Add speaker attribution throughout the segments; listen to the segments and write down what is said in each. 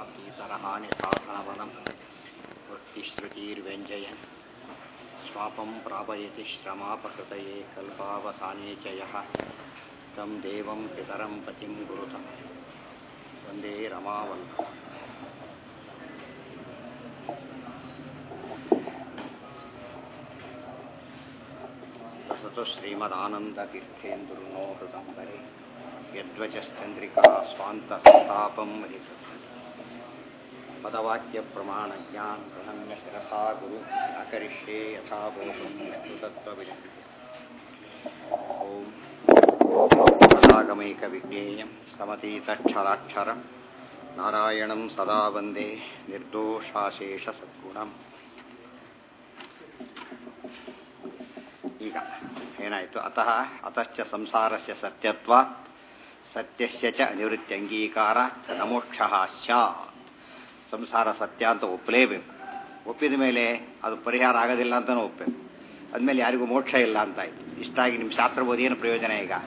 Speaker 1: ईतरहानि साधनवनं भक्तिश्रुतिर्व्यञ्जयन् स्वापं प्रापयति श्रमापकृतये कल्पावसाने च यः तं देवं पितरं पतिं गुरुतं वन्दे रमावल्लभम् वसतु श्रीमदानन्दतीर्थेन्दुर्नो हृदम्बरे यद्वचश्चन्द्रिका स्वान्तसन्तापं मदिकृत् पदवाक्यप्रमाणज्ञान् प्रणम्य शिरसा गुरु अकरिष्ये यथा बोधं तत्त्वविजम् ॐ पदागमैकविज्ञेयं समतीतक्षराक्षरं नारायणं सदा वन्दे निर्दोषाशेಷಸದ್ಗುಣಂ ಈಗ ಏನಾಯಿತು ಅತಃ ಅತಶ್ಚ ಸಂಸಾರಸ್ಯ ಸತ್ಯತ್ವ ಸತ್ಯಸ್ಯ ಚ ನಿವೃತ್ತ್ಯಂಗೀಕಾರ ನಮೋಕ್ಷ ಸ್ಯಾತ್ ಸಂಸಾರ ಸತ್ಯ ಅಂತ ಒಪ್ಪಲೇಬೇಕು ಒಪ್ಪಿದ ಮೇಲೆ ಅದು ಪರಿಹಾರ ಆಗೋದಿಲ್ಲ ಅಂತಲೂ ಒಪ್ಪಬೇಕು ಅದ್ಮೇಲೆ ಯಾರಿಗೂ ಮೋಕ್ಷ ಇಲ್ಲ ಅಂತಾಯ್ತು ಇಷ್ಟಾಗಿ ನಿಮ್ಮ ಶಾಸ್ತ್ರ ಓದಿ ಏನು ಪ್ರಯೋಜನ ಈಗ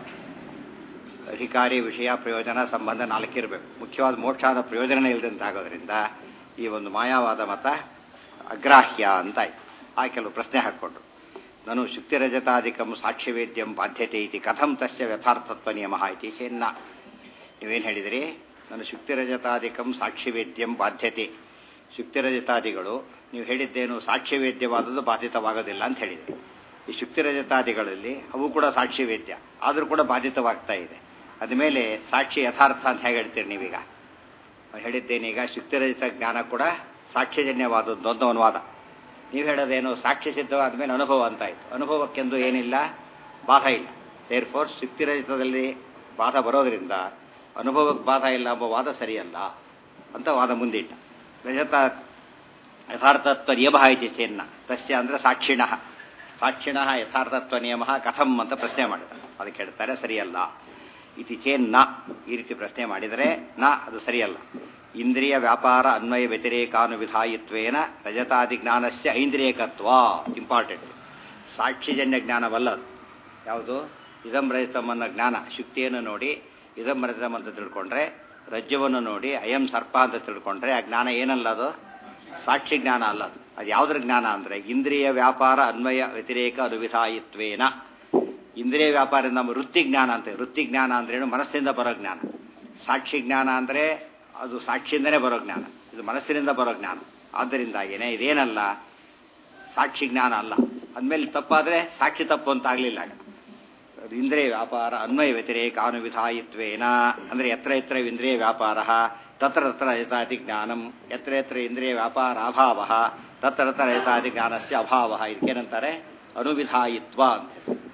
Speaker 1: ಅಧಿಕಾರಿ ವಿಷಯ ಪ್ರಯೋಜನ ಸಂಬಂಧ ನಾಲ್ಕಿರಬೇಕು ಮುಖ್ಯವಾದ ಮೋಕ್ಷ ಆದ ಪ್ರಯೋಜನ ಇಲ್ಲದಂತಾಗೋದ್ರಿಂದ ಈ ಒಂದು ಮಾಯಾವಾದ ಮತ ಅಗ್ರಾಹ್ಯ ಅಂತಾಯ್ತು ಆ ಕೆಲವು ಪ್ರಶ್ನೆ ಹಾಕ್ಕೊಂಡ್ರು ನಾನು ಶುಕ್ತಿರಜತಾಧಿಕಂ ಸಾಕ್ಷ್ಯವೇದ್ಯಂ ಬಾಧ್ಯತೆ ಇತಿ ಕಥಂ ತಸ್ಯ ಯಥಾರ್ಥತ್ವ ನಿಯಮ ಇತಿ ಚೇನ್ನ ನೀವೇನು ಹೇಳಿದಿರಿ ನಾನು ಶುಕ್ತಿರಜತಾಧಿಕಂ ಸಾಕ್ಷ್ಯವೇದ್ಯಂ ಬಾಧ್ಯತೆ ಶುಕ್ತಿರಜತಾದಿಗಳು ನೀವು ಹೇಳಿದ್ದೇನು ಸಾಕ್ಷ್ಯವೇದ್ಯವಾದದ್ದು ಬಾಧಿತವಾಗೋದಿಲ್ಲ ಅಂತ ಹೇಳಿದ್ರಿ ಈ ಶುಕ್ತಿರಜತಾದಿಗಳಲ್ಲಿ ಅವು ಕೂಡ ಸಾಕ್ಷ್ಯವೇದ್ಯ ಆದರೂ ಕೂಡ ಬಾಧಿತವಾಗ್ತಾ ಇದೆ ಅದ್ಮೇಲೆ ಸಾಕ್ಷಿ ಯಥಾರ್ಥ ಅಂತ ಹೇಗೆ ಹೇಳ್ತೀರಿ ನೀವೀಗ ಹೇಳಿದ್ದೇನೀಗ ಶುಕ್ತಿರಹಿತ ಜ್ಞಾನ ಕೂಡ ಸಾಕ್ಷ್ಯಜನ್ಯವಾದದ್ದು ಅಂತ ಅನುವಾದ ನೀವು ಹೇಳೋದೇನು ಸಾಕ್ಷ್ಯ ಸಿದ್ಧವಾದ ಮೇಲೆ ಅನುಭವ ಅಂತಾಯ್ತು ಅನುಭವಕ್ಕೆಂದು ಏನಿಲ್ಲ ಬಾಧ ಇಲ್ಲ ಏರ್ ಫೋರ್ಸ್ ಶುಕ್ತಿರಹಿತದಲ್ಲಿ ಬಾಧ ಬರೋದ್ರಿಂದ ಅನುಭವಕ್ಕೆ ಬಾಧ ಇಲ್ಲ ಎಂಬ ವಾದ ಸರಿಯಲ್ಲ ಅಂತ ವಾದ ಮುಂದಿಟ್ಟ ರಜತ ಯಥಾರ್ಥತ್ವ ನಿಯಮ ಇತಿ ಚೇನ್ನ ತಸ್ಯ ಅಂದರೆ ಸಾಕ್ಷಿಣ ಸಾಕ್ಷಿಣ ಯಥಾರ್ಥತ್ವ ನಿಯಮ ಕಥಂ ಅಂತ ಪ್ರಶ್ನೆ ಮಾಡಿದ ಅದಕ್ಕೆ ಹೇಳ್ತಾರೆ ಸರಿಯಲ್ಲ ಇತಿ ಚೇನ್ನ ಈ ರೀತಿ ಪ್ರಶ್ನೆ ಮಾಡಿದರೆ ನ ಅದು ಸರಿಯಲ್ಲ ಇಂದ್ರಿಯ ವ್ಯಾಪಾರ ಅನ್ವಯ ವ್ಯತಿರೇಕಾನುವಿಧಾಯಿತ್ವೇನ ರಜತಾದಿ ಜ್ಞಾನಸ್ಯ ಐಂದ್ರಿಯಕತ್ವ ಇಂಪಾರ್ಟೆಂಟ್ ಸಾಕ್ಷಿಜನ್ಯ ಜ್ಞಾನವಲ್ಲ ಅದು ಯಾವುದು ಇದಂ ರಜತಂ ಅನ್ನೋ ಜ್ಞಾನ ಶುಕ್ತಿಯನ್ನು ನೋಡಿ ಇದಂ ರಜತಂ ಅಂತ ತಿಳ್ಕೊಂಡ್ರೆ ರಜ್ಯವನ್ನು ನೋಡಿ ಅಯಂ ಸರ್ಪ ಅಂತ ತಿಳ್ಕೊಂಡ್ರೆ ಆ ಜ್ಞಾನ ಏನಲ್ಲ ಅದು ಸಾಕ್ಷಿ ಜ್ಞಾನ ಅಲ್ಲ ಅದು ಅದು ಯಾವುದ್ರ ಜ್ಞಾನ ಅಂದರೆ ಇಂದ್ರಿಯ ವ್ಯಾಪಾರ ಅನ್ವಯ ವ್ಯತಿರೇಕ ಅನುವಿಧಾಯಿತ್ವೇನ ಇಂದ್ರಿಯ ವ್ಯಾಪಾರ ನಮ್ಮ ವೃತ್ತಿ ಜ್ಞಾನ ಅಂತ ವೃತ್ತಿ ಜ್ಞಾನ ಅಂದ್ರೇನು ಮನಸ್ಸಿಂದ ಬರೋ ಜ್ಞಾನ ಸಾಕ್ಷಿ ಜ್ಞಾನ ಅಂದರೆ ಅದು ಸಾಕ್ಷಿಯಿಂದನೇ ಬರೋ ಜ್ಞಾನ ಇದು ಮನಸ್ಸಿನಿಂದ ಬರೋ ಜ್ಞಾನ ಆದ್ದರಿಂದಾಗೇನೆ ಇದೇನಲ್ಲ ಸಾಕ್ಷಿ ಜ್ಞಾನ ಅಲ್ಲ ಅಂದಮೇಲೆ ತಪ್ಪಾದರೆ ಸಾಕ್ಷಿ ತಪ್ಪು ಅಂತ ಆಗಲಿಲ್ಲ ಅದು ಇಂದ್ರಿಯ ವ್ಯಾಪಾರ ಅನ್ವಯ ವ್ಯತಿರೇಕ ಅನುವಿಧಾಯಿತ್ವೇನ ಅಂದರೆ ಎತ್ರ ಎತ್ರ ಇಂದ್ರಿಯ ವ್ಯಾಪಾರ ತತ್ರ ತತ್ರ ರಜತಾತಿ ಜ್ಞಾನಂ ಎತ್ರ ಎತ್ರ ಇಂದ್ರಿಯ ವ್ಯಾಪಾರ ಅಭಾವ ತತ್ರ ತತ್ರ ರಜತಾತಿ ಜ್ಞಾನಸ್ಯ ಅಭಾವ ಇದಕ್ಕೇನಂತಾರೆ ಅನುವಿಧಾಯಿತ್ವ ಅಂತ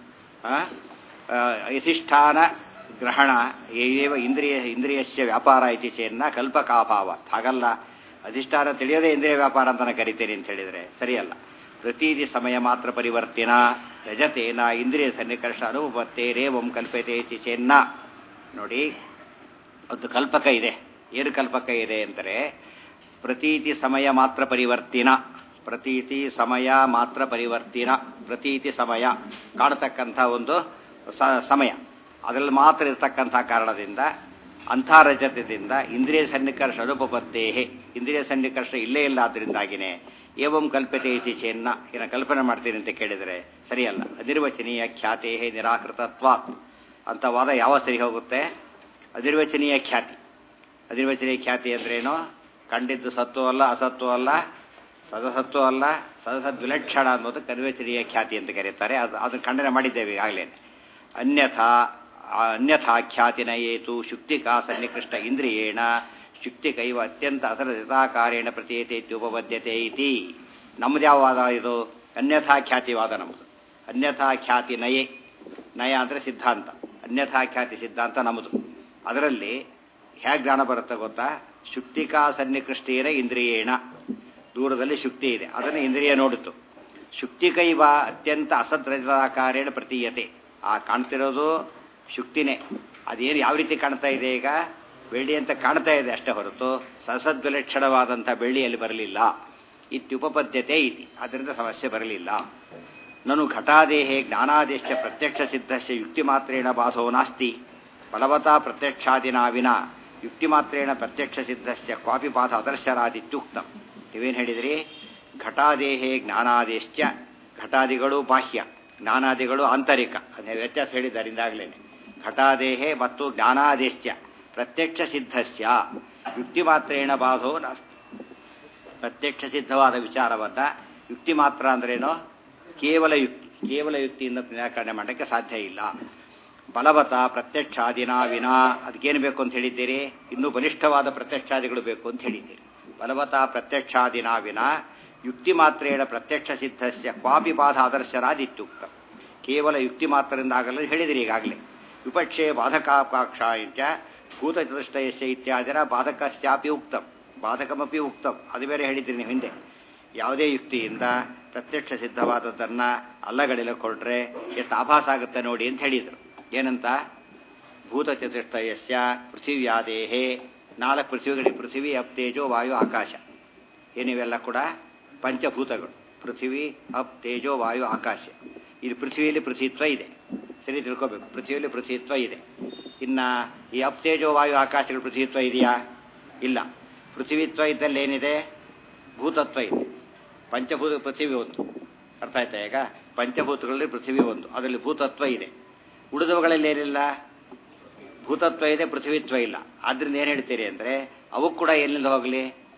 Speaker 1: ಯಥಿಷ್ಠಾನ ಗ್ರಹಣ ಏವ ಇಂದ್ರಿಯ ಇಂದ್ರಿಯಸ್ಯ ವ್ಯಾಪಾರ ಇತಿ ಚೇನ್ನ ಕಲ್ಪಕಾಭಾವ ಹಾಗಲ್ಲ ಅಧಿಷ್ಠಾನ ತಿಳಿಯೋದೇ ಇಂದ್ರಿಯ ವ್ಯಾಪಾರ ಅಂತಾನೆ ಕರಿತೇನೆ ಅಂತ ಹೇಳಿದರೆ ಸರಿಯಲ್ಲ ಪ್ರತೀತಿ ಸಮಯ ಮಾತ್ರ ಪರಿವರ್ತಿನ ರಜತೇನ ಇಂದ್ರಿಯ ಸನ್ನಿಕರ್ಷ ಅನುಪತ್ತೇರೇವಂ ಕಲ್ಪತೆ ಇತಿ ಚೇನ್ನ ನೋಡಿ ಒಂದು ಕಲ್ಪಕ ಇದೆ ಏನು ಕಲ್ಪಕ ಇದೆ ಅಂದರೆ ಪ್ರತೀತಿ ಸಮಯ ಮಾತ್ರ ಪರಿವರ್ತಿನ ಪ್ರತೀತಿ ಸಮಯ ಮಾತ್ರ ಪರಿವರ್ತಿನ ಪ್ರತೀತಿ ಸಮಯ ಕಾಣತಕ್ಕಂಥ ಒಂದು ಸಮಯ ಅದರಲ್ಲಿ ಮಾತ್ರ ಇರತಕ್ಕಂಥ ಕಾರಣದಿಂದ ಅಂಥ ರಜತದಿಂದ ಇಂದ್ರಿಯ ಸನ್ನಿಕರ್ಷ ಅನುಪಪತ್ತೇಹೆ ಇಂದ್ರಿಯ ಸನ್ನಿಕರ್ಷ ಇಲ್ಲೇ ಇಲ್ಲ ಆದ್ದರಿಂದಾಗಿನೇ ಏವಂ ಕಲ್ಪತೆ ಇತಿ ಚೇನ್ನ ಏನ ಕಲ್ಪನೆ ಮಾಡ್ತೀನಿ ಅಂತ ಕೇಳಿದರೆ ಸರಿಯಲ್ಲ ಅನಿರ್ವಚನೀಯ ಖ್ಯಾತೇಹೇ ನಿರಾಕೃತತ್ವ ಅಂತ ವಾದ ಯಾವ ಸರಿ ಹೋಗುತ್ತೆ ಅನಿರ್ವಚನೀಯ ಖ್ಯಾತಿ ಅನಿರ್ವಚನೀಯ ಖ್ಯಾತಿ ಅಂದ್ರೇನು ಕಂಡಿದ್ದು ಸತ್ವ ಅಲ್ಲ ಅಸತ್ವ ಅಲ್ಲ ಸದಸತ್ವ ಅಲ್ಲ ಸದಸದ್ ವಿಲಕ್ಷಣ ಅನ್ನೋದು ಅನಿರ್ವಚನೀಯ ಖ್ಯಾತಿ ಅಂತ ಕರೀತಾರೆ ಅದು ಅದನ್ನು ಖಂಡನೆ ಮಾಡಿದ್ದೇವೆ ಈಗಾಗಲೇ ಅನ್ಯಥಾ ಅನ್ಯಥಾ ಖ್ಯಾತಿನ ಏತು ಶುಕ್ತಿಕಾ ಸನ್ನಿಕೃಷ್ಟ ಇಂದ್ರಿಯೇಣ ಶುಕ್ತಿಕೈವ ಅತ್ಯಂತ ಅಸರಜಿತಾಕಾರೇಣ ಪ್ರತೀಯತೆ ಉಪಬದ್ಧತೆ ಇತಿ ನಮ್ಮದು ಯಾವ ವಾದ ಇದು ಅನ್ಯಥಾ ಖ್ಯಾತಿವಾದ ನಮ್ಮದು ಅನ್ಯಥಾ ಖ್ಯಾತಿ ನಯೆ ನಯ ಅಂದರೆ ಸಿದ್ಧಾಂತ ಅನ್ಯಥಾ ಖ್ಯಾತಿ ಸಿದ್ಧಾಂತ ನಮ್ಮದು ಅದರಲ್ಲಿ ಹೇಗೆ ಜ್ಞಾನ ಬರುತ್ತೆ ಗೊತ್ತಾ ಶುಕ್ತಿಕಾ ಸನ್ನಿಕೃಷ್ಟೇನ ಇಂದ್ರಿಯೇಣ ದೂರದಲ್ಲಿ ಶುಕ್ತಿ ಇದೆ ಅದನ್ನು ಇಂದ್ರಿಯ ನೋಡಿತು ಶುಕ್ತಿಕೈವ ಅತ್ಯಂತ ಅಸದ್ರಜತಾಕಾರೇಣ ಪ್ರತೀಯತೆ ಆ ಕಾಣ್ತಿರೋದು ಶುಕ್ತಿನೇ ಅದೇನು ಯಾವ ರೀತಿ ಕಾಣ್ತಾ ಇದೆ ಈಗ ಬೆಳ್ಳಿ ಅಂತ ಕಾಣ್ತಾ ಇದೆ ಅಷ್ಟೇ ಹೊರತು ಸಸದ್ವಿಲಕ್ಷಣವಾದಂಥ ಬೆಳ್ಳಿಯಲ್ಲಿ ಬರಲಿಲ್ಲ ಇತ್ಯುಪಪದ್ಯತೆ ಇತಿ ಅದರಿಂದ ಸಮಸ್ಯೆ ಬರಲಿಲ್ಲ ನನು ಘಟಾದೇಹೇ ಜ್ಞಾನಾದೇಶ ಪ್ರತ್ಯಕ್ಷ ಸಿದ್ಧಸ್ಯ ಯುಕ್ತಿ ಮಾತ್ರೇಣ ಬಾಧೋ ನಾಸ್ತಿ ಫಲವತಾ ಪ್ರತ್ಯಕ್ಷಾದಿನ ವಿನ ಯುಕ್ತಿ ಮಾತ್ರೇಣ ಪ್ರತ್ಯಕ್ಷ ಸಿದ್ಧಸ್ಯ ಕ್ವಾಪಿ ಪಾಠ ಅದರ್ಶರಾದಿತ್ಯುಕ್ತಂ ನೀವೇನು ಹೇಳಿದ್ರಿ ಘಟಾದೇಹೇ ಜ್ಞಾನಾದೇಶ್ಚ ಘಟಾದಿಗಳು ಬಾಹ್ಯ ಜ್ಞಾನಾದಿಗಳು ಆಂತರಿಕ ಅದೇ ವ್ಯತ್ಯಾಸ ಹೇಳಿದ್ದಾರೆ ಇಂದಾಗಲೇ ಘಟಾದೇಹೇ ಮತ್ತು ಜ್ಞಾನಾದೇಶ್ಚ ಪ್ರತ್ಯಕ್ಷ ಸಿದ್ಧಸ್ಯ ಯುಕ್ತಿ ಮಾತ್ರೇಣ ಬಾಧೋ ನಾಸ್ತಿ ಪ್ರತ್ಯಕ್ಷ ಸಿದ್ಧವಾದ ವಿಚಾರವನ್ನ ಯುಕ್ತಿ ಮಾತ್ರ ಅಂದ್ರೇನು ಕೇವಲ ಯುಕ್ತಿ ಕೇವಲ ಯುಕ್ತಿಯಿಂದ ನಿರಾಕರಣೆ ಮಾಡೋಕ್ಕೆ ಸಾಧ್ಯ ಇಲ್ಲ ಬಲವತ ಪ್ರತ್ಯಕ್ಷಾದಿನ ವಿನಾ ಅದಕ್ಕೇನು ಬೇಕು ಅಂತ ಹೇಳಿದ್ದೀರಿ ಇನ್ನೂ ಬಲಿಷ್ಠವಾದ ಪ್ರತ್ಯಕ್ಷಾದಿಗಳು ಬೇಕು ಅಂತ ಹೇಳಿದ್ದೀರಿ ಬಲವತ ಪ್ರತ್ಯಕ್ಷಾದಿನ ವಿನಾ ಯುಕ್ತಿ ಮಾತ್ರೇಣ ಪ್ರತ್ಯಕ್ಷ ಸಿದ್ಧಸ್ಯ ಕ್ವಾಪಿ ಬಾಧ ಆದರ್ಶರಾದಿತ್ಯುಕ್ತ ಕೇವಲ ಯುಕ್ತಿ ಮಾತ್ರದಿಂದ ಆಗಲ್ಲ ಹೇಳಿದಿರಿ ಈಗಾಗಲೇ ವಿಪಕ್ಷೆ ಬಾಧಕಾಕಾಕ್ಷಾಂಚ ಭೂತಚತುಷ್ಟಯಸ್ಯ ಇತ್ಯಾದಿನ ಬಾಧಕಸ್ಯಾಪಿ ಉಕ್ತಂ ಬಾಧಕಮಪಿ ಉಕ್ತಂ ಅದು ಬೇರೆ ಹೇಳಿದ್ರಿ ನೀವು ಹಿಂದೆ ಯಾವುದೇ ಯುಕ್ತಿಯಿಂದ ಪ್ರತ್ಯಕ್ಷ ಸಿದ್ಧವಾದದ್ದನ್ನು ಅಲ್ಲಗಡಿಲಕ್ಕೊಳ್ರೆ ಎಷ್ಟು ಆಭಾಸ ಆಗುತ್ತೆ ನೋಡಿ ಅಂತ ಹೇಳಿದರು ಏನಂತ ಭೂತಚತುಷ್ಟಯಸ್ಯ ಪೃಥಿವ್ಯಾದೇಹೇ ನಾಲ್ಕು ಪೃಥ್ವಿಗಳಿಗೆ ಪೃಥ್ವಿ ಅಪ್ ತೇಜೋ ವಾಯು ಆಕಾಶ ಏನಿವೆಲ್ಲ ಕೂಡ ಪಂಚಭೂತಗಳು ಪೃಥ್ವಿ ಅಪ್ ತೇಜೋ ವಾಯು ಆಕಾಶ ಇದು ಪೃಥ್ವಿಯಲ್ಲಿ ಪೃಥ್ವಿತ್ವ ಇದೆ ಸರಿ ತಿಳ್ಕೋಬೇಕು ಪೃಥ್ವಿಯಲ್ಲಿ ಪೃಥ್ವಿತ್ವ ಇದೆ ಇನ್ನು ಈ ಅಪ್ ತೇಜೋ ವಾಯು ಆಕಾಶಗಳ ಪೃಥ್ವಿತ್ವ ಇದೆಯಾ ಇಲ್ಲ ಪೃಥ್ವಿತ್ವ ಇದ್ದಲ್ಲಿ ಏನಿದೆ ಭೂತತ್ವ ಇದೆ ಪಂಚಭೂತ ಪೃಥ್ವಿ ಒಂದು ಅರ್ಥ ಆಯ್ತಾ ಈಗ ಪಂಚಭೂತಗಳಲ್ಲಿ ಪೃಥ್ವಿ ಒಂದು ಅದರಲ್ಲಿ ಭೂತತ್ವ ಇದೆ ಉಳಿದವುಗಳಲ್ಲಿ ಏನಿಲ್ಲ ಭೂತತ್ವ ಇದೆ ಪೃಥ್ವಿತ್ವ ಇಲ್ಲ ಆದ್ರಿಂದ ಏನು ಹೇಳ್ತೀರಿ ಅಂದರೆ ಅವಕ್ಕೆ ಕೂಡ ಎಲ್ಲಿಂದ ಹೋಗಲಿ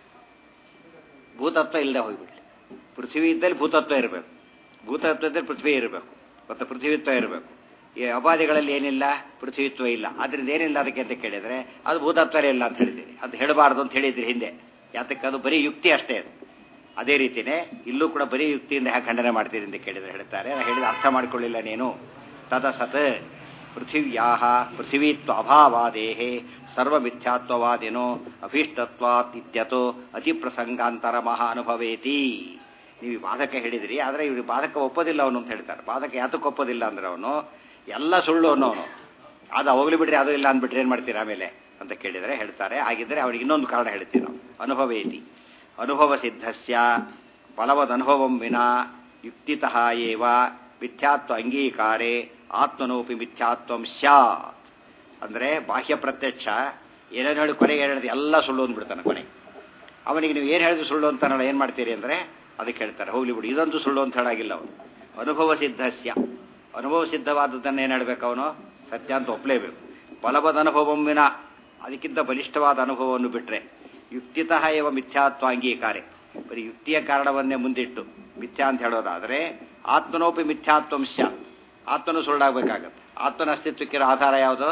Speaker 1: ಭೂತತ್ವ ಇಲ್ಲದೆ ಹೋಗ್ಬಿಡ್ಲಿ ಪೃಥ್ವಿ ಇದ್ದಲ್ಲಿ ಭೂತತ್ವ ಇರಬೇಕು ಭೂತತ್ವ ಇದ್ದಲ್ಲಿ ಪೃಥ್ವಿ ಇರಬೇಕು ಮತ್ತು ಪೃಥ್ವಿತ್ವ ಇರಬೇಕು ಈ ಅಪಾದಿಗಳಲ್ಲಿ ಏನಿಲ್ಲ ಪೃಥ್ವಿತ್ವ ಇಲ್ಲ ಆದ್ರಿಂದ ಏನಿಲ್ಲ ಅದಕ್ಕೆ ಅಂತ ಕೇಳಿದರೆ ಅದು ಭೂತತ್ವನೇ ಇಲ್ಲ ಅಂತ ಹೇಳಿದ್ದೀರಿ ಅದು ಹೇಳಬಾರ್ದು ಅಂತ ಹೇಳಿದ್ರಿ ಹಿಂದೆ ಯಾತಕ್ಕೆ ಅದು ಬರೀ ಯುಕ್ತಿ ಅಷ್ಟೇ ಅದು ಅದೇ ರೀತಿಯೇ ಇಲ್ಲೂ ಕೂಡ ಬರೀ ಯುಕ್ತಿಯಿಂದ ಹೇಗೆ ಖಂಡನೆ ಮಾಡ್ತೀರಿ ಅಂತ ಕೇಳಿದ್ರೆ ಹೇಳ್ತಾರೆ ನಾನು ಹೇಳಿದ ಅರ್ಥ ಮಾಡಿಕೊಳ್ಳಿಲ್ಲ ನೀನು ತದ ಸತ್ ಪೃಥಿವ್ಯಾ ಪೃಥಿವೀತ್ವ ಅಭಾವಾದೇಹೇ ಸರ್ವಮಿಥ್ಯಾತ್ವವಾದಿನೋ ಅಭೀಷ್ಟತ್ವಾತ್ ಇತ್ಯತೋ ಅತಿ ಪ್ರಸಂಗಾಂತರ ಮಹಾ ಅನುಭವೇತಿ ನೀವು ಬಾಧಕ ಹೇಳಿದಿರಿ ಆದರೆ ಇವ್ರು ಬಾಧಕ ಒಪ್ಪೋದಿಲ್ಲ ಅವನು ಅಂತ ಹೇಳ್ತಾರೆ ಬಾಧಕ ಯಾತಕ್ಕೆ ಒಪ್ಪೋದಿಲ್ಲ ಅಂದ್ರೆ ಅವನು ಎಲ್ಲ ಸುಳ್ಳು ಅನ್ನೋನು ಅದು ಹೋಗ್ಲಿ ಬಿಡ್ರಿ ಅದು ಇಲ್ಲ ಅಂದ್ಬಿಟ್ರೆ ಏನು ಮಾಡ್ತೀರಾ ಆಮೇಲೆ ಅಂತ ಕೇಳಿದರೆ ಹೇಳ್ತಾರೆ ಹಾಗಿದ್ದರೆ ಅವನಿಗೆ ಇನ್ನೊಂದು ಕಾರಣ ಹೇಳ್ತೀವಿ ನಾವು ಅನುಭವೇತಿ ಅನುಭವ ಸಿದ್ಧಸ್ಯ ಬಲವದ ಅನುಭವಂ ವಿನಾ ಯುಕ್ತಿತಃ ಏವ ಮಿಥ್ಯಾತ್ವ ಅಂಗೀಕಾರೆ ಆತ್ಮನೋಪಿ ಮಿಥ್ಯಾತ್ವಂ ಸ್ಯಾತ್ ಅಂದರೆ ಬಾಹ್ಯ ಪ್ರತ್ಯಕ್ಷ ಏನೇನು ಹೇಳಿ ಕೊನೆಗೆ ಏನು ಹೇಳಿದ್ರೆ ಎಲ್ಲ ಸುಳ್ಳು ಅಂದ್ಬಿಡ್ತಾನೆ ಕೊನೆಗೆ ಅವನಿಗೆ ನೀವು ಏನು ಹೇಳಿದ್ರು ಸುಳ್ಳು ಅಂತಾನಲ್ಲ ಏನು ಮಾಡ್ತೀರಿ ಅಂದರೆ ಅದಕ್ಕೆ ಹೇಳ್ತಾರೆ ಹೋಗ್ಲಿ ಬಿಡಿ ಇದಂತೂ ಸುಳ್ಳು ಅಂತ ಹೇಳಾಗಿಲ್ಲ ಅವನು ಅನುಭವ ಸಿದ್ಧಸ್ಯ ಅನುಭವ ಸಿದ್ಧವಾದದ್ದನ್ನು ಏನು ಹೇಳಬೇಕು ಅವನು ಸತ್ಯ ಅಂತ ಒಪ್ಪಲೇಬೇಕು ಬಲವಾದ ಅನುಭವಮ್ಮಿನ ಅದಕ್ಕಿಂತ ಬಲಿಷ್ಠವಾದ ಅನುಭವವನ್ನು ಬಿಟ್ಟರೆ ಯುಕ್ತಿತಃ ಏವ ಮಿಥ್ಯಾತ್ವ ಅಂಗೀಕಾರೆ ಬರೀ ಯುಕ್ತಿಯ ಕಾರಣವನ್ನೇ ಮುಂದಿಟ್ಟು ಮಿಥ್ಯಾ ಅಂತ ಹೇಳೋದಾದರೆ ಆತ್ಮನೋಪಿ ಮಿಥ್ಯಾತ್ವಂ ಸ್ಯಾತ್ ಆತ್ಮನು ಸುಳ್ಳಾಗಬೇಕಾಗತ್ತೆ ಆತ್ಮನ ಅಸ್ತಿತ್ವಕ್ಕಿರೋ ಆಧಾರ ಯಾವುದು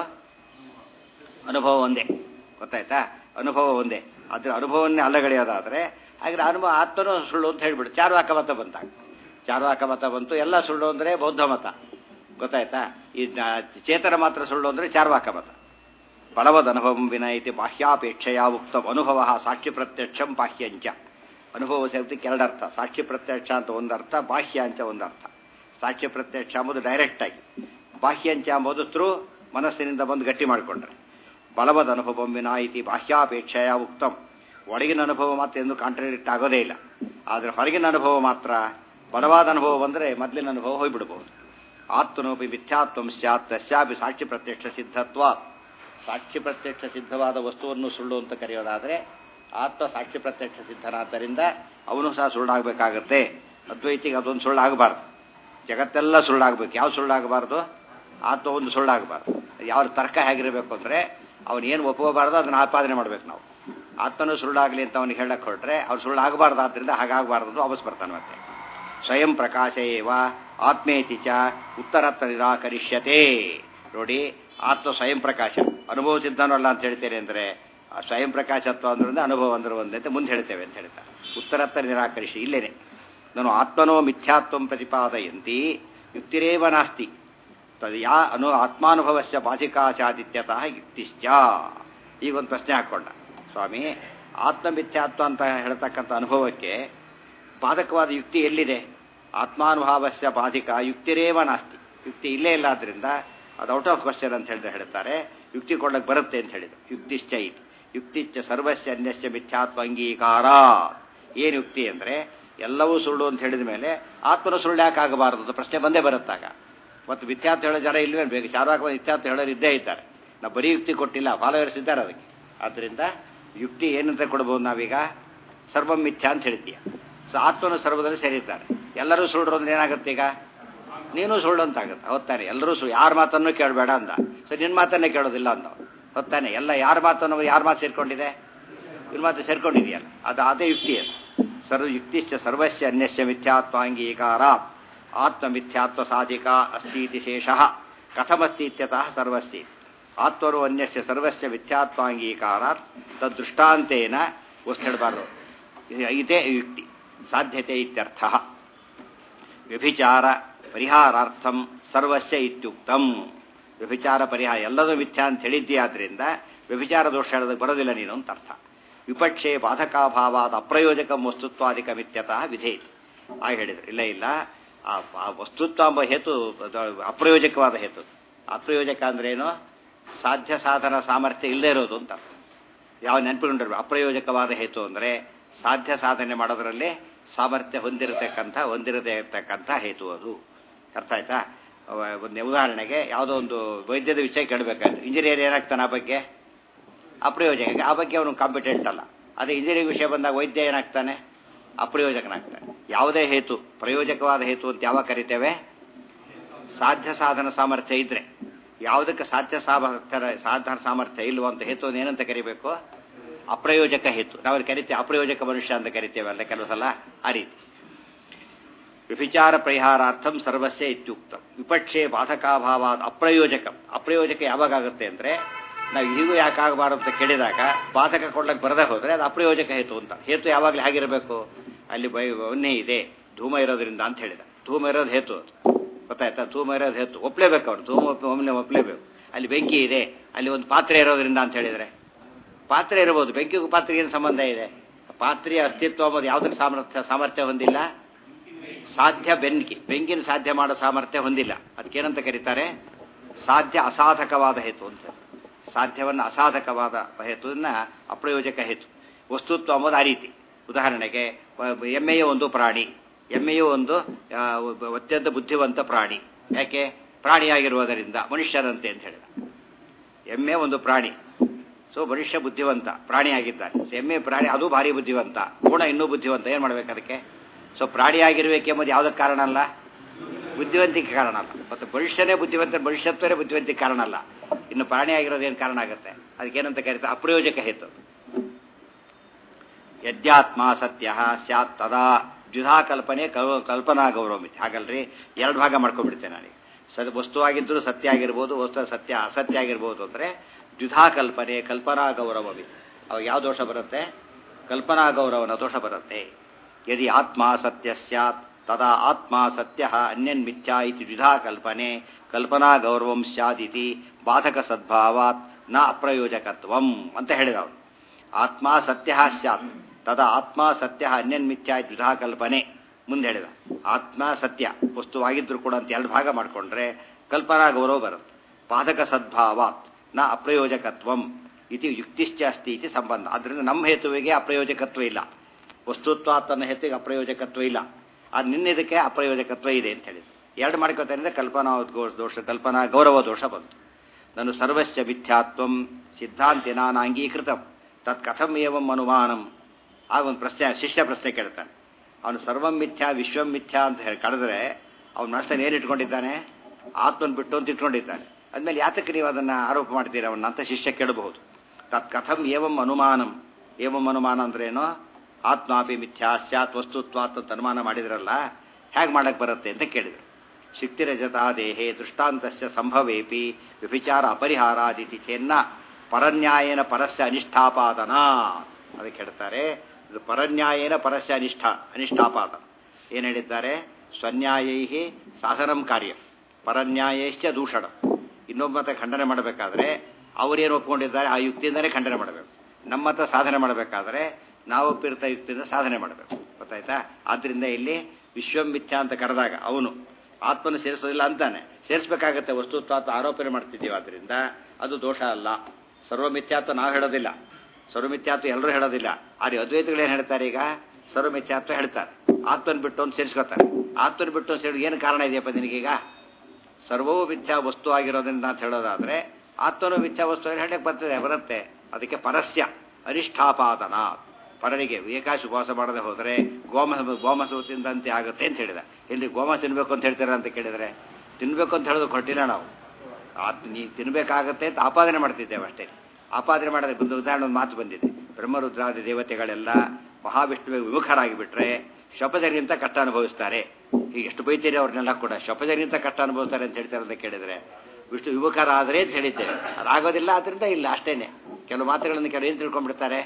Speaker 1: ಅನುಭವ ಒಂದೇ ಗೊತ್ತಾಯ್ತಾ ಅನುಭವ ಒಂದೇ ಅದ್ರ ಅನುಭವನ್ನೇ ಅಲ್ಲಗಳೆಯೋದಾದರೆ ಹಾಗೆ ಅನುಭವ ಆತ್ಮನು ಸುಳ್ಳು ಅಂತ ಹೇಳ್ಬಿಡು ಚಾರ್ವಾಕ ಮತ ಬಂತಾಗ ಚಾರ್ವಾಕ ಮತ ಬಂತು ಎಲ್ಲ ಸುಳ್ಳು ಅಂದರೆ ಬೌದ್ಧ ಮತ ಗೊತ್ತಾಯ್ತಾ ಈ ಚೇತನ ಮಾತ್ರ ಸುಳ್ಳು ಅಂದರೆ ಚಾರ್ವಾಕ ಮತ ಬಲವದ ಅನುಭವಂ ವಿನಯಿತಿ ಬಾಹ್ಯಾಪೇಕ್ಷೆಯ ಉಕ್ತಂ ಅನುಭವ ಸಾಕ್ಷಿ ಪ್ರತ್ಯಕ್ಷಂ ಬಾಹ್ಯಂಚ ಅನುಭವ ಶಬ್ದಕ್ಕೆ ಎರಡರ್ಥ ಸಾಕ್ಷಿ ಪ್ರತ್ಯಕ್ಷ ಅಂತ ಒಂದರ್ಥ ಬಾಹ್ಯ ಅಂಚ ಒಂದರ್ಥ ಸಾಕ್ಷ್ಯ ಪ್ರತ್ಯಕ್ಷ ಅಂಬುದು ಡೈರೆಕ್ಟ್ ಆಗಿ ಬಾಹ್ಯಂಚ ಅಂಬುದು ಥ್ರೂ ಮನಸ್ಸಿನಿಂದ ಬಂದು ಗಟ್ಟಿ ಮಾಡಿಕೊಂಡ್ರೆ ಬಲವದ ಅನುಭವ ವಿನಾಯಿತಿ ಬಾಹ್ಯಾಪೇಕ್ಷೆಯ ಉಕ್ತಂ ಒಳಗಿನ ಅನುಭವ ಮಾತ್ರ ಎಂದು ಕಾಂಟ್ರಡಿಕ್ಟ್ ಆಗೋದೇ ಇಲ್ಲ ಆದರೆ ಹೊರಗಿನ ಅನುಭವ ಮಾತ್ರ ಬಲವಾದ ಅನುಭವ ಬಂದರೆ ಮೊದಲಿನ ಅನುಭವ ಹೋಗ್ಬಿಡ್ಬೋದು ಆತ್ಮನೋಪಿ ಮಿಥ್ಯಾತ್ವಂ ಸ್ಯಾತ್ ತಸ್ಯಾಪಿ ಸಾಕ್ಷಿ ಪ್ರತ್ಯಕ್ಷ ಸಿದ್ಧತ್ವ ಸಾಕ್ಷಿ ಪ್ರತ್ಯಕ್ಷ ಸಿದ್ಧವಾದ ವಸ್ತುವನ್ನು ಸುಳ್ಳು ಅಂತ ಕರೆಯೋದಾದರೆ ಆತ್ಮ ಸಾಕ್ಷಿ ಪ್ರತ್ಯಕ್ಷ ಸಿದ್ಧನಾದ್ದರಿಂದ ಅವನು ಸಹ ಸುಳ್ಳಾಗಬೇಕಾಗತ್ತೆ ಅದ್ವೈತಿಗೆ ಅದೊಂದು ಸುಳ್ಳಾಗಬಾರ್ದು ಜಗತ್ತೆಲ್ಲ ಸುಳ್ಳಾಗಬೇಕು ಯಾವ ಸುಳ್ಳಾಗಬಾರ್ದು ಆತ್ಮ ಒಂದು ಸುಳ್ಳಾಗಬಾರ್ದು ಯಾವ ತರ್ಕ ಹೇಗಿರಬೇಕು ಅಂದರೆ ಅವನು ಏನು ಒಪ್ಪಬಾರ್ದು ಅದನ್ನು ಆಪಾದನೆ ಮಾಡ್ಬೇಕು ನಾವು ಆತ್ಮನೂ ಸುಳ್ಳಾಗಲಿ ಅಂತ ಅವನಿಗೆ ಹೇಳಕ್ಕೆ ಹೊರಟ್ರೆ ಅವ್ರು ಸುಳ್ಳಾಗಬಾರ್ದು ಆದ್ದರಿಂದ ಹಾಗಾಗಬಾರ್ದು ಅಂತ ವಾಪಸ್ ಬರ್ತಾನೆ ಮತ್ತೆ ಸ್ವಯಂ ಪ್ರಕಾಶ ಏವ ಆತ್ಮೇತಿ ಚ ಉತ್ತರತ್ತ ನಿರಾಕರಿಷ್ಯತೆ ನೋಡಿ ಆತ್ಮ ಸ್ವಯಂ ಪ್ರಕಾಶ ಅನುಭವ ಸಿದ್ಧನಲ್ಲ ಅಂತ ಹೇಳ್ತೇನೆ ಅಂದರೆ ಸ್ವಯಂ ಪ್ರಕಾಶತ್ವ ಅಂದ್ರೆ ಅನುಭವ ಅಂದ್ರೆ ಒಂದೇ ಅಂತ ಮುಂದೆ ಹೇಳ್ತೇವೆ ಅಂತ ಹೇಳ್ತಾರೆ ಉತ್ತರತ್ತ ನಿರಾಕರಿಸಿ ಇಲ್ಲೇನೆ ನಾನು ಆತ್ಮನೋ ಮಿಥ್ಯಾತ್ವಂ ಪ್ರತಿಪಾದಯಂತಿ ಯುಕ್ತಿರೇವ ನಾಸ್ತಿ ತದ್ ಯಾ ಅನು ಆತ್ಮಾನುಭವಸ್ಯ ಬಾಧಿಕಾಚಾದಿತ್ಯತಃ ಯುಕ್ತಿಶ್ಚ ಈಗ ಒಂದು ಪ್ರಶ್ನೆ ಹಾಕ್ಕೊಂಡ ಸ್ವಾಮಿ ಆತ್ಮಮಿಥ್ಯಾತ್ವ ಅಂತ ಹೇಳ್ತಕ್ಕಂಥ ಅನುಭವಕ್ಕೆ ಬಾಧಕವಾದ ಯುಕ್ತಿ ಎಲ್ಲಿದೆ ಆತ್ಮಾನುಭಾವಸ್ಯ ಬಾಧಿಕ ಯುಕ್ತಿರೇವ ನಾಸ್ತಿ ಯುಕ್ತಿ ಇಲ್ಲೇ ಇಲ್ಲ ಆದ್ರಿಂದ ಅದು ಔಟ್ ಆಫ್ ಕ್ವಶನ್ ಅಂತ ಹೇಳಿದ್ರೆ ಹೇಳ್ತಾರೆ ಯುಕ್ತಿ ಕೊಡಕ್ಕೆ ಬರುತ್ತೆ ಅಂತ ಹೇಳಿದ್ರು ಯುಕ್ತಿಶ್ಚ ಇದು ಯುಕ್ತಿಶ್ಚ ಸರ್ವಸ್ಯ ಅನ್ಯಸ್ಯ ಮಿಥ್ಯಾತ್ವ ಅಂಗೀಕಾರ ಏನು ಯುಕ್ತಿ ಅಂದರೆ ಎಲ್ಲವೂ ಸುಳ್ಳು ಅಂತ ಹೇಳಿದ ಮೇಲೆ ಆತ್ಮನ ಸುಳ್ಳು ಯಾಕೆ ಆಗಬಾರದು ಅಂತ ಪ್ರಶ್ನೆ ಬಂದೇ ಬರುತ್ತಾಗ ಮತ್ತು ಮಿಥ್ಯಾತ್ವ ಹೇಳೋ ಜನ ಇಲ್ಲವೇ ಬೇಕು ಚಾರವಾಗಿ ಮಿಥ್ಯಾತ್ವ ಹೇಳೋರು ಇದ್ದೇ ಇದ್ದಾರೆ ನಾವು ಬರೀ ಯುಕ್ತಿ ಕೊಟ್ಟಿಲ್ಲ ಫಾಲೋವರ್ಸ್ ಇದ್ದಾರೆ ಅದಕ್ಕೆ ಆದ್ದರಿಂದ ಯುಕ್ತಿ ಏನಂತ ಕೊಡ್ಬೋದು ನಾವೀಗ ಸರ್ವಂ ಮಿಥ್ಯಾ ಅಂತ ಹೇಳ್ತೀಯ ಸೊ ಆತ್ಮನು ಸರ್ವದಲ್ಲಿ ಸೇರಿದ್ದಾರೆ ಎಲ್ಲರೂ ಸುಳ್ಳು ಅಂದ್ರೆ ಏನಾಗುತ್ತೆ ಈಗ ನೀನು ಸುಳ್ಳು ಅಂತ ಆಗುತ್ತೆ ಹೊತ್ತಾನೆ ಎಲ್ಲರೂ ಸುಳ್ಳು ಯಾರ ಮಾತನ್ನು ಕೇಳಬೇಡ ಅಂದ ಸೊ ನಿನ್ನ ಮಾತನ್ನೇ ಕೇಳೋದಿಲ್ಲ ಅಂದ ಹೊತ್ತಾನೆ ಎಲ್ಲ ಯಾರ ಮಾತನ್ನು ಯಾರ ಮಾತು ಸೇರ್ಕೊಂಡಿದೆ ಇವ್ರ ಮಾತು ಸೇರ್ಕೊಂಡಿದೆಯಲ್ಲ ಅದು ಅದೇ ಯುಕ್ತಿ ಅದು ಸರ್ವ ಯುಕ್ತಿಶ್ಚ ಸರ್ವಸ್ಯ ಅನ್ಯಸ್ಯ ಮಿಥ್ಯಾತ್ವಾಂಗೀಕಾರಾತ್ ಆತ್ಮ ಮಿಥ್ಯಾತ್ವ ಸಾಧಿಕ ಅಸ್ತೀತಿ ಶೇಷಃ ಕಥಮಸ್ತಿ ಇತ್ಯತಃ ಸರ್ವಸ್ಯ ಆತ್ಮರು ಅನ್ಯಸ್ಯ ಸರ್ವಸ್ಯ ಮಿಥ್ಯಾತ್ವಾಂಗೀಕಾರಾತ್ ತದ್ದೃಷ್ಟಾಂತೇನ ವಸ್ತು ಹೇಳಬಾರ್ದು ಇದೇ ಯುಕ್ತಿ ಸಾಧ್ಯತೆ ಇತ್ಯರ್ಥ ವ್ಯಭಿಚಾರ ಪರಿಹಾರಾರ್ಥಂ ಸರ್ವಸ್ಯ ಇತ್ಯುಕ್ತಂ ವ್ಯಭಿಚಾರ ಪರಿಹಾರ ಎಲ್ಲದೂ ಮಿಥ್ಯಾ ಅಂತ ಹೇಳಿದ್ದೇ ಆದ್ರಿಂದ ವ್ಯಭಿಚಾರ ದೋಷ ಹೇಳೋದಕ್ಕೆ ಬರೋದಿಲ್ಲ ನೀನು ಅಂತ ಅರ್ಥ ವಿಪಕ್ಷೆ ಬಾಧಕಾಭಾವಾದ ಅಪ್ರಯೋಜಕ ವಸ್ತುತ್ವಾದಿಕ ಮಿಥ್ಯತಃ ವಿಧೇಯತಿ ಆ ಹೇಳಿದ್ರು ಇಲ್ಲ ಇಲ್ಲ ಆ ಆ ವಸ್ತುತ್ವ ಎಂಬ ಹೇತು ಅದು ಅಪ್ರಯೋಜಕವಾದ ಹೇತು ಅಪ್ರಯೋಜಕ ಅಂದ್ರೇನು ಸಾಧ್ಯ ಸಾಧನ ಸಾಮರ್ಥ್ಯ ಇಲ್ಲದೆ ಇರೋದು ಅಂತ ಅರ್ಥ ಯಾವ ನೆನಪಿಕೊಂಡಿರ್ಬೇಕು ಅಪ್ರಯೋಜಕವಾದ ಹೇತು ಅಂದರೆ ಸಾಧ್ಯ ಸಾಧನೆ ಮಾಡೋದರಲ್ಲಿ ಸಾಮರ್ಥ್ಯ ಹೊಂದಿರತಕ್ಕಂಥ ಹೊಂದಿರದೇ ಇರತಕ್ಕಂಥ ಹೇತು ಅದು ಅರ್ಥ ಆಯ್ತಾ ಅವ- ಒಂದು ಉದಾಹರಣೆಗೆ ಯಾವುದೋ ಒಂದು ವೈದ್ಯದ ವಿಷಯ ಕೇಳಬೇಕಾದ್ರೆ ಇಂಜಿನಿಯರ್ ಏನಾಗ್ತಾನೆ ಆ ಬಗ್ಗೆ ಅಪ್ರಯೋಜಕ ಆ ಬಗ್ಗೆ ಅವನು ಕಾಂಪಿಟೆಂಟ್ ಅಲ್ಲ ಅದೇ ಇಂಜಿನಿಯರಿಂಗ್ ವಿಷಯ ಬಂದಾಗ ವೈದ್ಯ ಏನಾಗ್ತಾನೆ ಅಪ್ರಯೋಜಕನಾಗ್ತಾನೆ ಯಾವುದೇ ಹೇತು ಪ್ರಯೋಜಕವಾದ ಹೇತು ಅಂತ ಯಾವಾಗ ಕರಿತೇವೆ ಸಾಧ್ಯ ಸಾಧನ ಸಾಮರ್ಥ್ಯ ಇದ್ರೆ ಯಾವುದಕ್ಕೆ ಸಾಧ್ಯ ಸಾಮರ್ಥ್ಯ ಸಾಧನ ಸಾಮರ್ಥ್ಯ ಇಲ್ವೋ ಅಂತ ಹೇತು ಏನಂತ ಕರಿಬೇಕು ಅಪ್ರಯೋಜಕ ಹೇತು ನಾವು ಅದನ್ನ ಕರಿತೇವೆ ಅಪ್ರಯೋಜಕ ಮನುಷ್ಯ ಅಂತ ಕರಿತೇವೆ ಅಲ್ಲ ಕೆಲವು ಸಲ ಆ ರೀತಿ ವ್ಯಭಿಚಾರ ಪರಿಹಾರಾರ್ಥಂ ಸರ್ವಸ್ಯ ಇತ್ಯುಕ್ತಂ ವಿಪಕ್ಷೆ ಬಾಧಕಾಭಾವಾದ ಅಪ್ರಯೋಜಕ ಅಪ್ರಯೋಜಕ ಯಾವಾಗ ಆಗುತ್ತೆ ಅಂದ್ರೆ ನಾವು ಹೀಗೂ ಯಾಕೆ ಆಗಬಾರದು ಅಂತ ಕೇಳಿದಾಗ ಬಾಧಕ ಕೊಡ್ಲಕ್ಕೆ ಬರದೇ ಹೋದ್ರೆ ಅದು ಅಪ್ರಯೋಜಕ ಹೇತು ಅಂತ ಹೇತು ಯಾವಾಗಲೂ ಹಾಗಿರಬೇಕು ಅಲ್ಲಿ ಬೈ ಒನ್ನೆ ಇದೆ ಧೂಮ ಇರೋದ್ರಿಂದ ಅಂತ ಹೇಳಿದ ಧೂಮ ಇರೋದು ಹೇತು ಅದು ಗೊತ್ತಾಯ್ತಾ ಧೂಮ ಇರೋದು ಹೇತು ಒಪ್ಲೇಬೇಕು ಅವ್ರು ಧೂಮ ಒಪ್ಪಿ ಒಮ್ಮೆ ಒಪ್ಲೇಬೇಕು ಅಲ್ಲಿ ಬೆಂಕಿ ಇದೆ ಅಲ್ಲಿ ಒಂದು ಪಾತ್ರೆ ಇರೋದ್ರಿಂದ ಅಂತ ಹೇಳಿದ್ರೆ ಪಾತ್ರೆ ಇರಬಹುದು ಬೆಂಕಿಗೂ ಪಾತ್ರೆಗೆ ಏನು ಸಂಬಂಧ ಇದೆ ಪಾತ್ರೆಯ ಅಸ್ತಿತ್ವ ಅನ್ನೋದು ಯಾವುದಕ್ಕೆ ಸಾಮರ್ಥ್ಯ ಸಾಮರ್ಥ್ಯ ಹೊಂದಿಲ್ಲ ಸಾಧ್ಯ ಬೆಂಕಿ ಬೆಂಕಿನ ಸಾಧ್ಯ ಮಾಡೋ ಸಾಮರ್ಥ್ಯ ಹೊಂದಿಲ್ಲ ಅದಕ್ಕೇನಂತ ಕರೀತಾರೆ ಸಾಧ್ಯ ಅಸಾಧಕವಾದ ಹೇತು ಅಂತ ಸಾಧ್ಯವನ್ನು ಅಸಾಧಕವಾದ ಹೇತುವನ್ನ ಅಪ್ರಯೋಜಕ ಹೇತು ವಸ್ತುತ್ವ ಅಂಬೋದು ಆ ರೀತಿ ಉದಾಹರಣೆಗೆ ವ- ಎಮ್ಮೆಯು ಒಂದು ಪ್ರಾಣಿ ಎಮ್ಮೆಯು ಒಂದು ಆ, ಒಬ್ಬ ಅತ್ಯಂತ ಬುದ್ಧಿವಂತ ಪ್ರಾಣಿ ಯಾಕೆ ಪ್ರಾಣಿಯಾಗಿರುವುದರಿಂದ ಮನುಷ್ಯರಂತೆ ಅಂತ ಹೇಳಿದ ಎಮ್ಮೆ ಒಂದು ಪ್ರಾಣಿ ಸೊ ಮನುಷ್ಯ ಬುದ್ಧಿವಂತ ಪ್ರಾಣಿಯಾಗಿದ್ದಾನೆ ಸೊ ಎಮ್ಮೆ ಪ್ರಾಣಿ ಅದು ಭಾರಿ ಬುದ್ಧಿವಂತ ಗುಣ ಇನ್ನೂ ಬುದ್ಧಿವಂತ ಏನು ಮಾಡ್ಬೇಕು ಅದಕ್ಕೆ ಸೊ ಪ್ರಾಣಿಯಾಗಿರ್ಬೇಕೆಂಬುದು ಯಾವುದಕ್ಕೆ ಕಾರಣ ಅಲ್ಲ ಬುದ್ಧಿವಂತಿಕೆ ಕಾರಣ ಅಲ್ಲ ಮತ್ತು ಮನುಷ್ಯನೇ ಬುದ್ಧಿವಂತ ಮನುಷ್ಯತ್ವನೇ ಬುದ್ಧಿವಂತಿಕೆ ಕಾರಣ ಅಲ್ಲ ಇನ್ನು ಪ್ರಾಣಿಯಾಗಿರೋದೇನು ಕಾರಣ ಆಗುತ್ತೆ ಅದಕ್ಕೇನಂತ ಕರೀತಾರೆ ಅಪ್ರಯೋಜಕ ಹೇತು ಯದ್ಯಾತ್ಮ ಸತ್ಯ ಸ್ಯಾತ್ ತದಾ ದ್ವಿಧಾ ಕಲ್ಪನೆ ಕಲ್- ಕಲ್ಪನಾ ಗೌರವಮಿತಿ ಹಾಗಲ್ರಿ ಎರಡು ಭಾಗ ಮಾಡ್ಕೊಂಡ್ಬಿಡ್ತೇನೆ ನನಗೆ ಸದ್ ವಸ್ತುವಾಗಿದ್ದರೂ ಸತ್ಯ ಆಗಿರ್ಬೋದು ವಸ್ತು ಸತ್ಯ ಅಸತ್ಯ ಆಗಿರ್ಬೋದು ಅಂದರೆ ದ್ವಿಧಾ ಕಲ್ಪನೆ ಕಲ್ಪನಾ ಗೌರವಮಿತಿ ಅವಾಗ ಯಾವ ದೋಷ ಬರುತ್ತೆ ಕಲ್ಪನಾ ಗೌರವನ ದೋಷ ಬರುತ್ತೆ ಯದಿ ಆತ್ಮ ಸತ್ಯ ಸ್ಯಾತ್ ತದಾ ಆತ್ಮ ಸತ್ಯ ಅನ್ಯನ್ ಮಿಥ್ಯಾ ಇತಿ ದ್ವಿಧಾ ಕಲ್ಪನೆ ಕಲ್ಪನಾ ಗೌರವಂ ಸ್ಯಾದಿತಿ ಬಾಧಕ ಸದ್ಭಾವಾತ್ ನ ಅಪ್ರಯೋಜಕತ್ವಂ ಅಂತ ಹೇಳಿದ ಅವನು ಆತ್ಮ ಸತ್ಯ ಸ್ಯಾತ್ ತದಾ ಆತ್ಮ ಸತ್ಯ ಅನ್ಯನ್ ಮಿಥ್ಯಾ ದ್ವಿಧಾ ಕಲ್ಪನೆ ಮುಂದೆ ಹೇಳಿದ ಆತ್ಮ ಸತ್ಯ ವಸ್ತುವಾಗಿದ್ರು ಕೂಡ ಅಂತ ಎರಡು ಭಾಗ ಮಾಡಿಕೊಂಡ್ರೆ ಕಲ್ಪನಾ ಗೌರವ ಬರುತ್ತೆ ಬಾಧಕ ಸದ್ಭಾವಾತ್ ನ ಅಪ್ರಯೋಜಕತ್ವಂ ಇದು ಯುಕ್ತಿಶ್ಚ ಅಸ್ತಿ ಇತಿ ಸಂಬಂಧ ಅದರಿಂದ ನಮ್ಮ ಹೇತುವಿಗೆ ಅಪ್ರಯೋಜಕತ್ವ ಇಲ್ಲ ವಸ್ತುತ್ವ ತನ್ನ ಹೇತುವಿಗೆ ಅಪ್ರಯೋಜಕತ್ವ ಇಲ್ಲ ಅದು ನಿನ್ನಿದಕ್ಕೆ ಅಪ್ರಯೋಜಕತ್ವ ಇದೆ ಅಂತ ಹೇಳಿದ್ರು ಎರಡು ಮಾಡ್ಕೋತಾರೆ ಕಲ್ಪನಾ ಗೋ- ದೋಷ ಕಲ್ಪನಾ ಗೌರವ ದೋಷ ಬಂತು ನಾನು ಸರ್ವಸ್ಯ ಮಿಥ್ಯಾತ್ವಂ ಸಿದ್ಧಾಂತಿನ ಅಂಗೀಕೃತಂ ತತ್ ಕಥಂ ಏವಂ ಅನುಮಾನಂ ಆಗ ಒಂದು ಪ್ರಶ್ನೆ ಶಿಷ್ಯ ಪ್ರಶ್ನೆ ಕೇಳ್ತಾನೆ ಅವನು ಸರ್ವಂ ಮಿಥ್ಯಾ ವಿಶ್ವಂ ಮಿಥ್ಯಾ ಅಂತ ಹೇಳಿ ಕಳೆದ್ರೆ ಅವನ ಮನಸ್ಸಲ್ಲಿ ಏನು ಇಟ್ಕೊಂಡಿದ್ದಾನೆ ಆತ್ಮನ್ ಬಿಟ್ಟು ಅಂತ ಇಟ್ಕೊಂಡಿದ್ದಾನೆ ಅದ್ಮೇಲೆ ಯಾತಕ್ಕೆ ನೀವು ಅದನ್ನ ಆರೋಪ ಮಾಡ್ತೀರ ಅವನ್ನ ಅಂತ ಶಿಷ್ಯ ಕೇಳಬಹುದು ತತ್ ಕಥಂ ಏವಂ ಅನುಮಾನಂ ಏವಂ ಅನುಮಾನ ಅಂದ್ರೇನು ಆತ್ಮಾಪಿ ಮಿಥ್ಯಾ ಸ್ಯಾತ್ ವಸ್ತುತ್ವಾತ್ ಅಂತ ಅನುಮಾನ ಮಾಡಿದ್ರಲ್ಲ ಹೇಗೆ ಮಾಡಕ್ ಬರುತ್ತೆ ಅಂತ ಕೇಳಿದ್ರು ಶಕ್ತಿರಜತಾ ದೇಹೇ ದೃಷ್ಟಾಂತಸ್ಯ ಸಂಭವೇಪಿ ವ್ಯಭಿಚಾರ ಅಪರಿಹಾರಾದಿತಿ ಚೆನ್ನ ಪರನ್ಯಾಯನ ಪರಸ್ಯ ಅನಿಷ್ಠಾಪಾದನ ಅದಕ್ಕೆ ಹೇಳ್ತಾರೆ ಇದು ಪರನ್ಯಾಯನ ಪರಸ್ಯ ಅನಿಷ್ಠಾ ಅನಿಷ್ಠಾಪಾದನ ಏನು ಹೇಳಿದ್ದಾರೆ ಸ್ವನ್ಯಾಯೈ ಸಾಧನಂ ಕಾರ್ಯ ಪರನ್ಯಾಯಶ್ಚ ದೂಷಣ ಇನ್ನೊಬ್ಬ ಖಂಡನೆ ಮಾಡಬೇಕಾದ್ರೆ ಅವರೇನು ಒಪ್ಕೊಂಡಿದ್ದಾರೆ ಆ ಯುಕ್ತಿಯಿಂದಲೇ ಖಂಡನೆ ಮಾಡಬೇಕು ನಮ್ಮ ಹತ್ರ ಸಾಧನೆ ಮಾಡಬೇಕಾದ್ರೆ ನಾವು ಒಪ್ಪಿರ್ತ ಯುಕ್ತಿಯಿಂದ ಸಾಧನೆ ಮಾಡಬೇಕು ಗೊತ್ತಾಯ್ತಾ ಆದ್ರಿಂದ ಇಲ್ಲಿ ವಿಶ್ವಮಿಥ್ಯಾ ಅಂತ ಕರೆದಾಗ ಅವನು ಆತ್ಮನ ಸೇರಿಸೋದಿಲ್ಲ ಅಂತಾನೆ ಸೇರಿಸಬೇಕಾಗತ್ತೆ ವಸ್ತುತ್ವ ಅಂತ ಆರೋಪನೆ ಮಾಡ್ತಿದ್ದೀವಿ ಆದ್ರಿಂದ ಅದು ದೋಷ ಅಲ್ಲ ಸರ್ವಮಿಥ್ಯಾತ್ವ ನಾವು ಹೇಳೋದಿಲ್ಲ ಸರ್ವಮಿಥ್ಯಾತ್ವ ಎಲ್ಲರೂ ಹೇಳೋದಿಲ್ಲ ಆದರೆ ಅದ್ವೈತಗಳು ಏನು ಹೇಳ್ತಾರೆ ಈಗ ಸರ್ವಮಿಥ್ಯಾತ್ವ ಹೇಳ್ತಾರೆ ಆತ್ಮನ್ ಬಿಟ್ಟು ಒಂದು ಸೇರಿಸ್ಕೋತಾರೆ ಆತ್ಮನ್ ಬಿಟ್ಟು ಒಂದು ಸೇರಿ ಏನು ಕಾರಣ ಇದೆಯಪ್ಪ ನಿನಗೀಗ ಸರ್ವವೂ ಮಿಥ್ಯಾ ವಸ್ತು ಆಗಿರೋದ್ರಿಂದ ಅಂತ ಹೇಳೋದಾದ್ರೆ ಆತ್ಮನು ಮಿಥ್ಯಾ ವಸ್ತು ಹೇಳಕ್ಕೆ ಬರ್ತದೆ ಬರುತ್ತೆ ಅದಕ್ಕೆ ಪರಸ್ಯ ಅರಿಷ್ಠಾಪಾದನ ಪರನಿಗೆ ಏಕಾಶ ಉಪವಾಸ ಮಾಡದೆ ಹೋದರೆ ಗೋಮ ಗೋಮಸು ತಿಂದಂತೆ ಆಗುತ್ತೆ ಅಂತ ಹೇಳಿದ ಇಲ್ಲಿ ಗೋಮ ತಿನ್ಬೇಕು ಅಂತ ಹೇಳ್ತೀರ ಅಂತ ಕೇಳಿದರೆ ತಿನ್ಬೇಕು ಅಂತ ಹೇಳೋದು ಕೊಟ್ಟಿಲ್ಲ ನಾವು ಆತ್ ನೀ ತಿನ್ಬೇಕಾಗತ್ತೆ ಅಂತ ಆಪಾದನೆ ಮಾಡ್ತಿದ್ದೇವೆ ಅಷ್ಟೇ ಆಪಾದನೆ ಮಾಡದೆ ಒಂದು ಉದಾಹರಣೆ ಒಂದು ಮಾತು ಬಂದಿದೆ ಬ್ರಹ್ಮರುದ್ರಾದಿ ದೇವತೆಗಳೆಲ್ಲ ಮಹಾವಿಷ್ಣುವಿಗೆ ವಿಮುಖರಾಗಿ ಬಿಟ್ರೆ ಶಪಜರಿಗಿಂತ ಕಷ್ಟ ಅನುಭವಿಸ್ತಾರೆ ಈಗ ಎಷ್ಟು ಬೈತೀರಿ ಅವ್ರನ್ನೆಲ್ಲ ಕೂಡ ಶಪಜರಿಗಿಂತ ಕಷ್ಟ ಅನುಭವಿಸ್ತಾರೆ ಅಂತ ಹೇಳ್ತಾರೆ ಅಂತ ಕೇಳಿದ್ರೆ ವಿಷ್ಣು ವಿಮುಖರಾದರೆ ಅಂತ ಹೇಳಿದ್ದೇವೆ ಅದಾಗೋದಿಲ್ಲ ಅದರಿಂದ ಇಲ್ಲ ಅಷ್ಟೇನೆ ಕೆಲವು ಮಾತುಗಳನ್ನು ಕೆಲವು ಏನು ತಿಳ್ಕೊಂಡ್ಬಿಡ್ತಾರೆ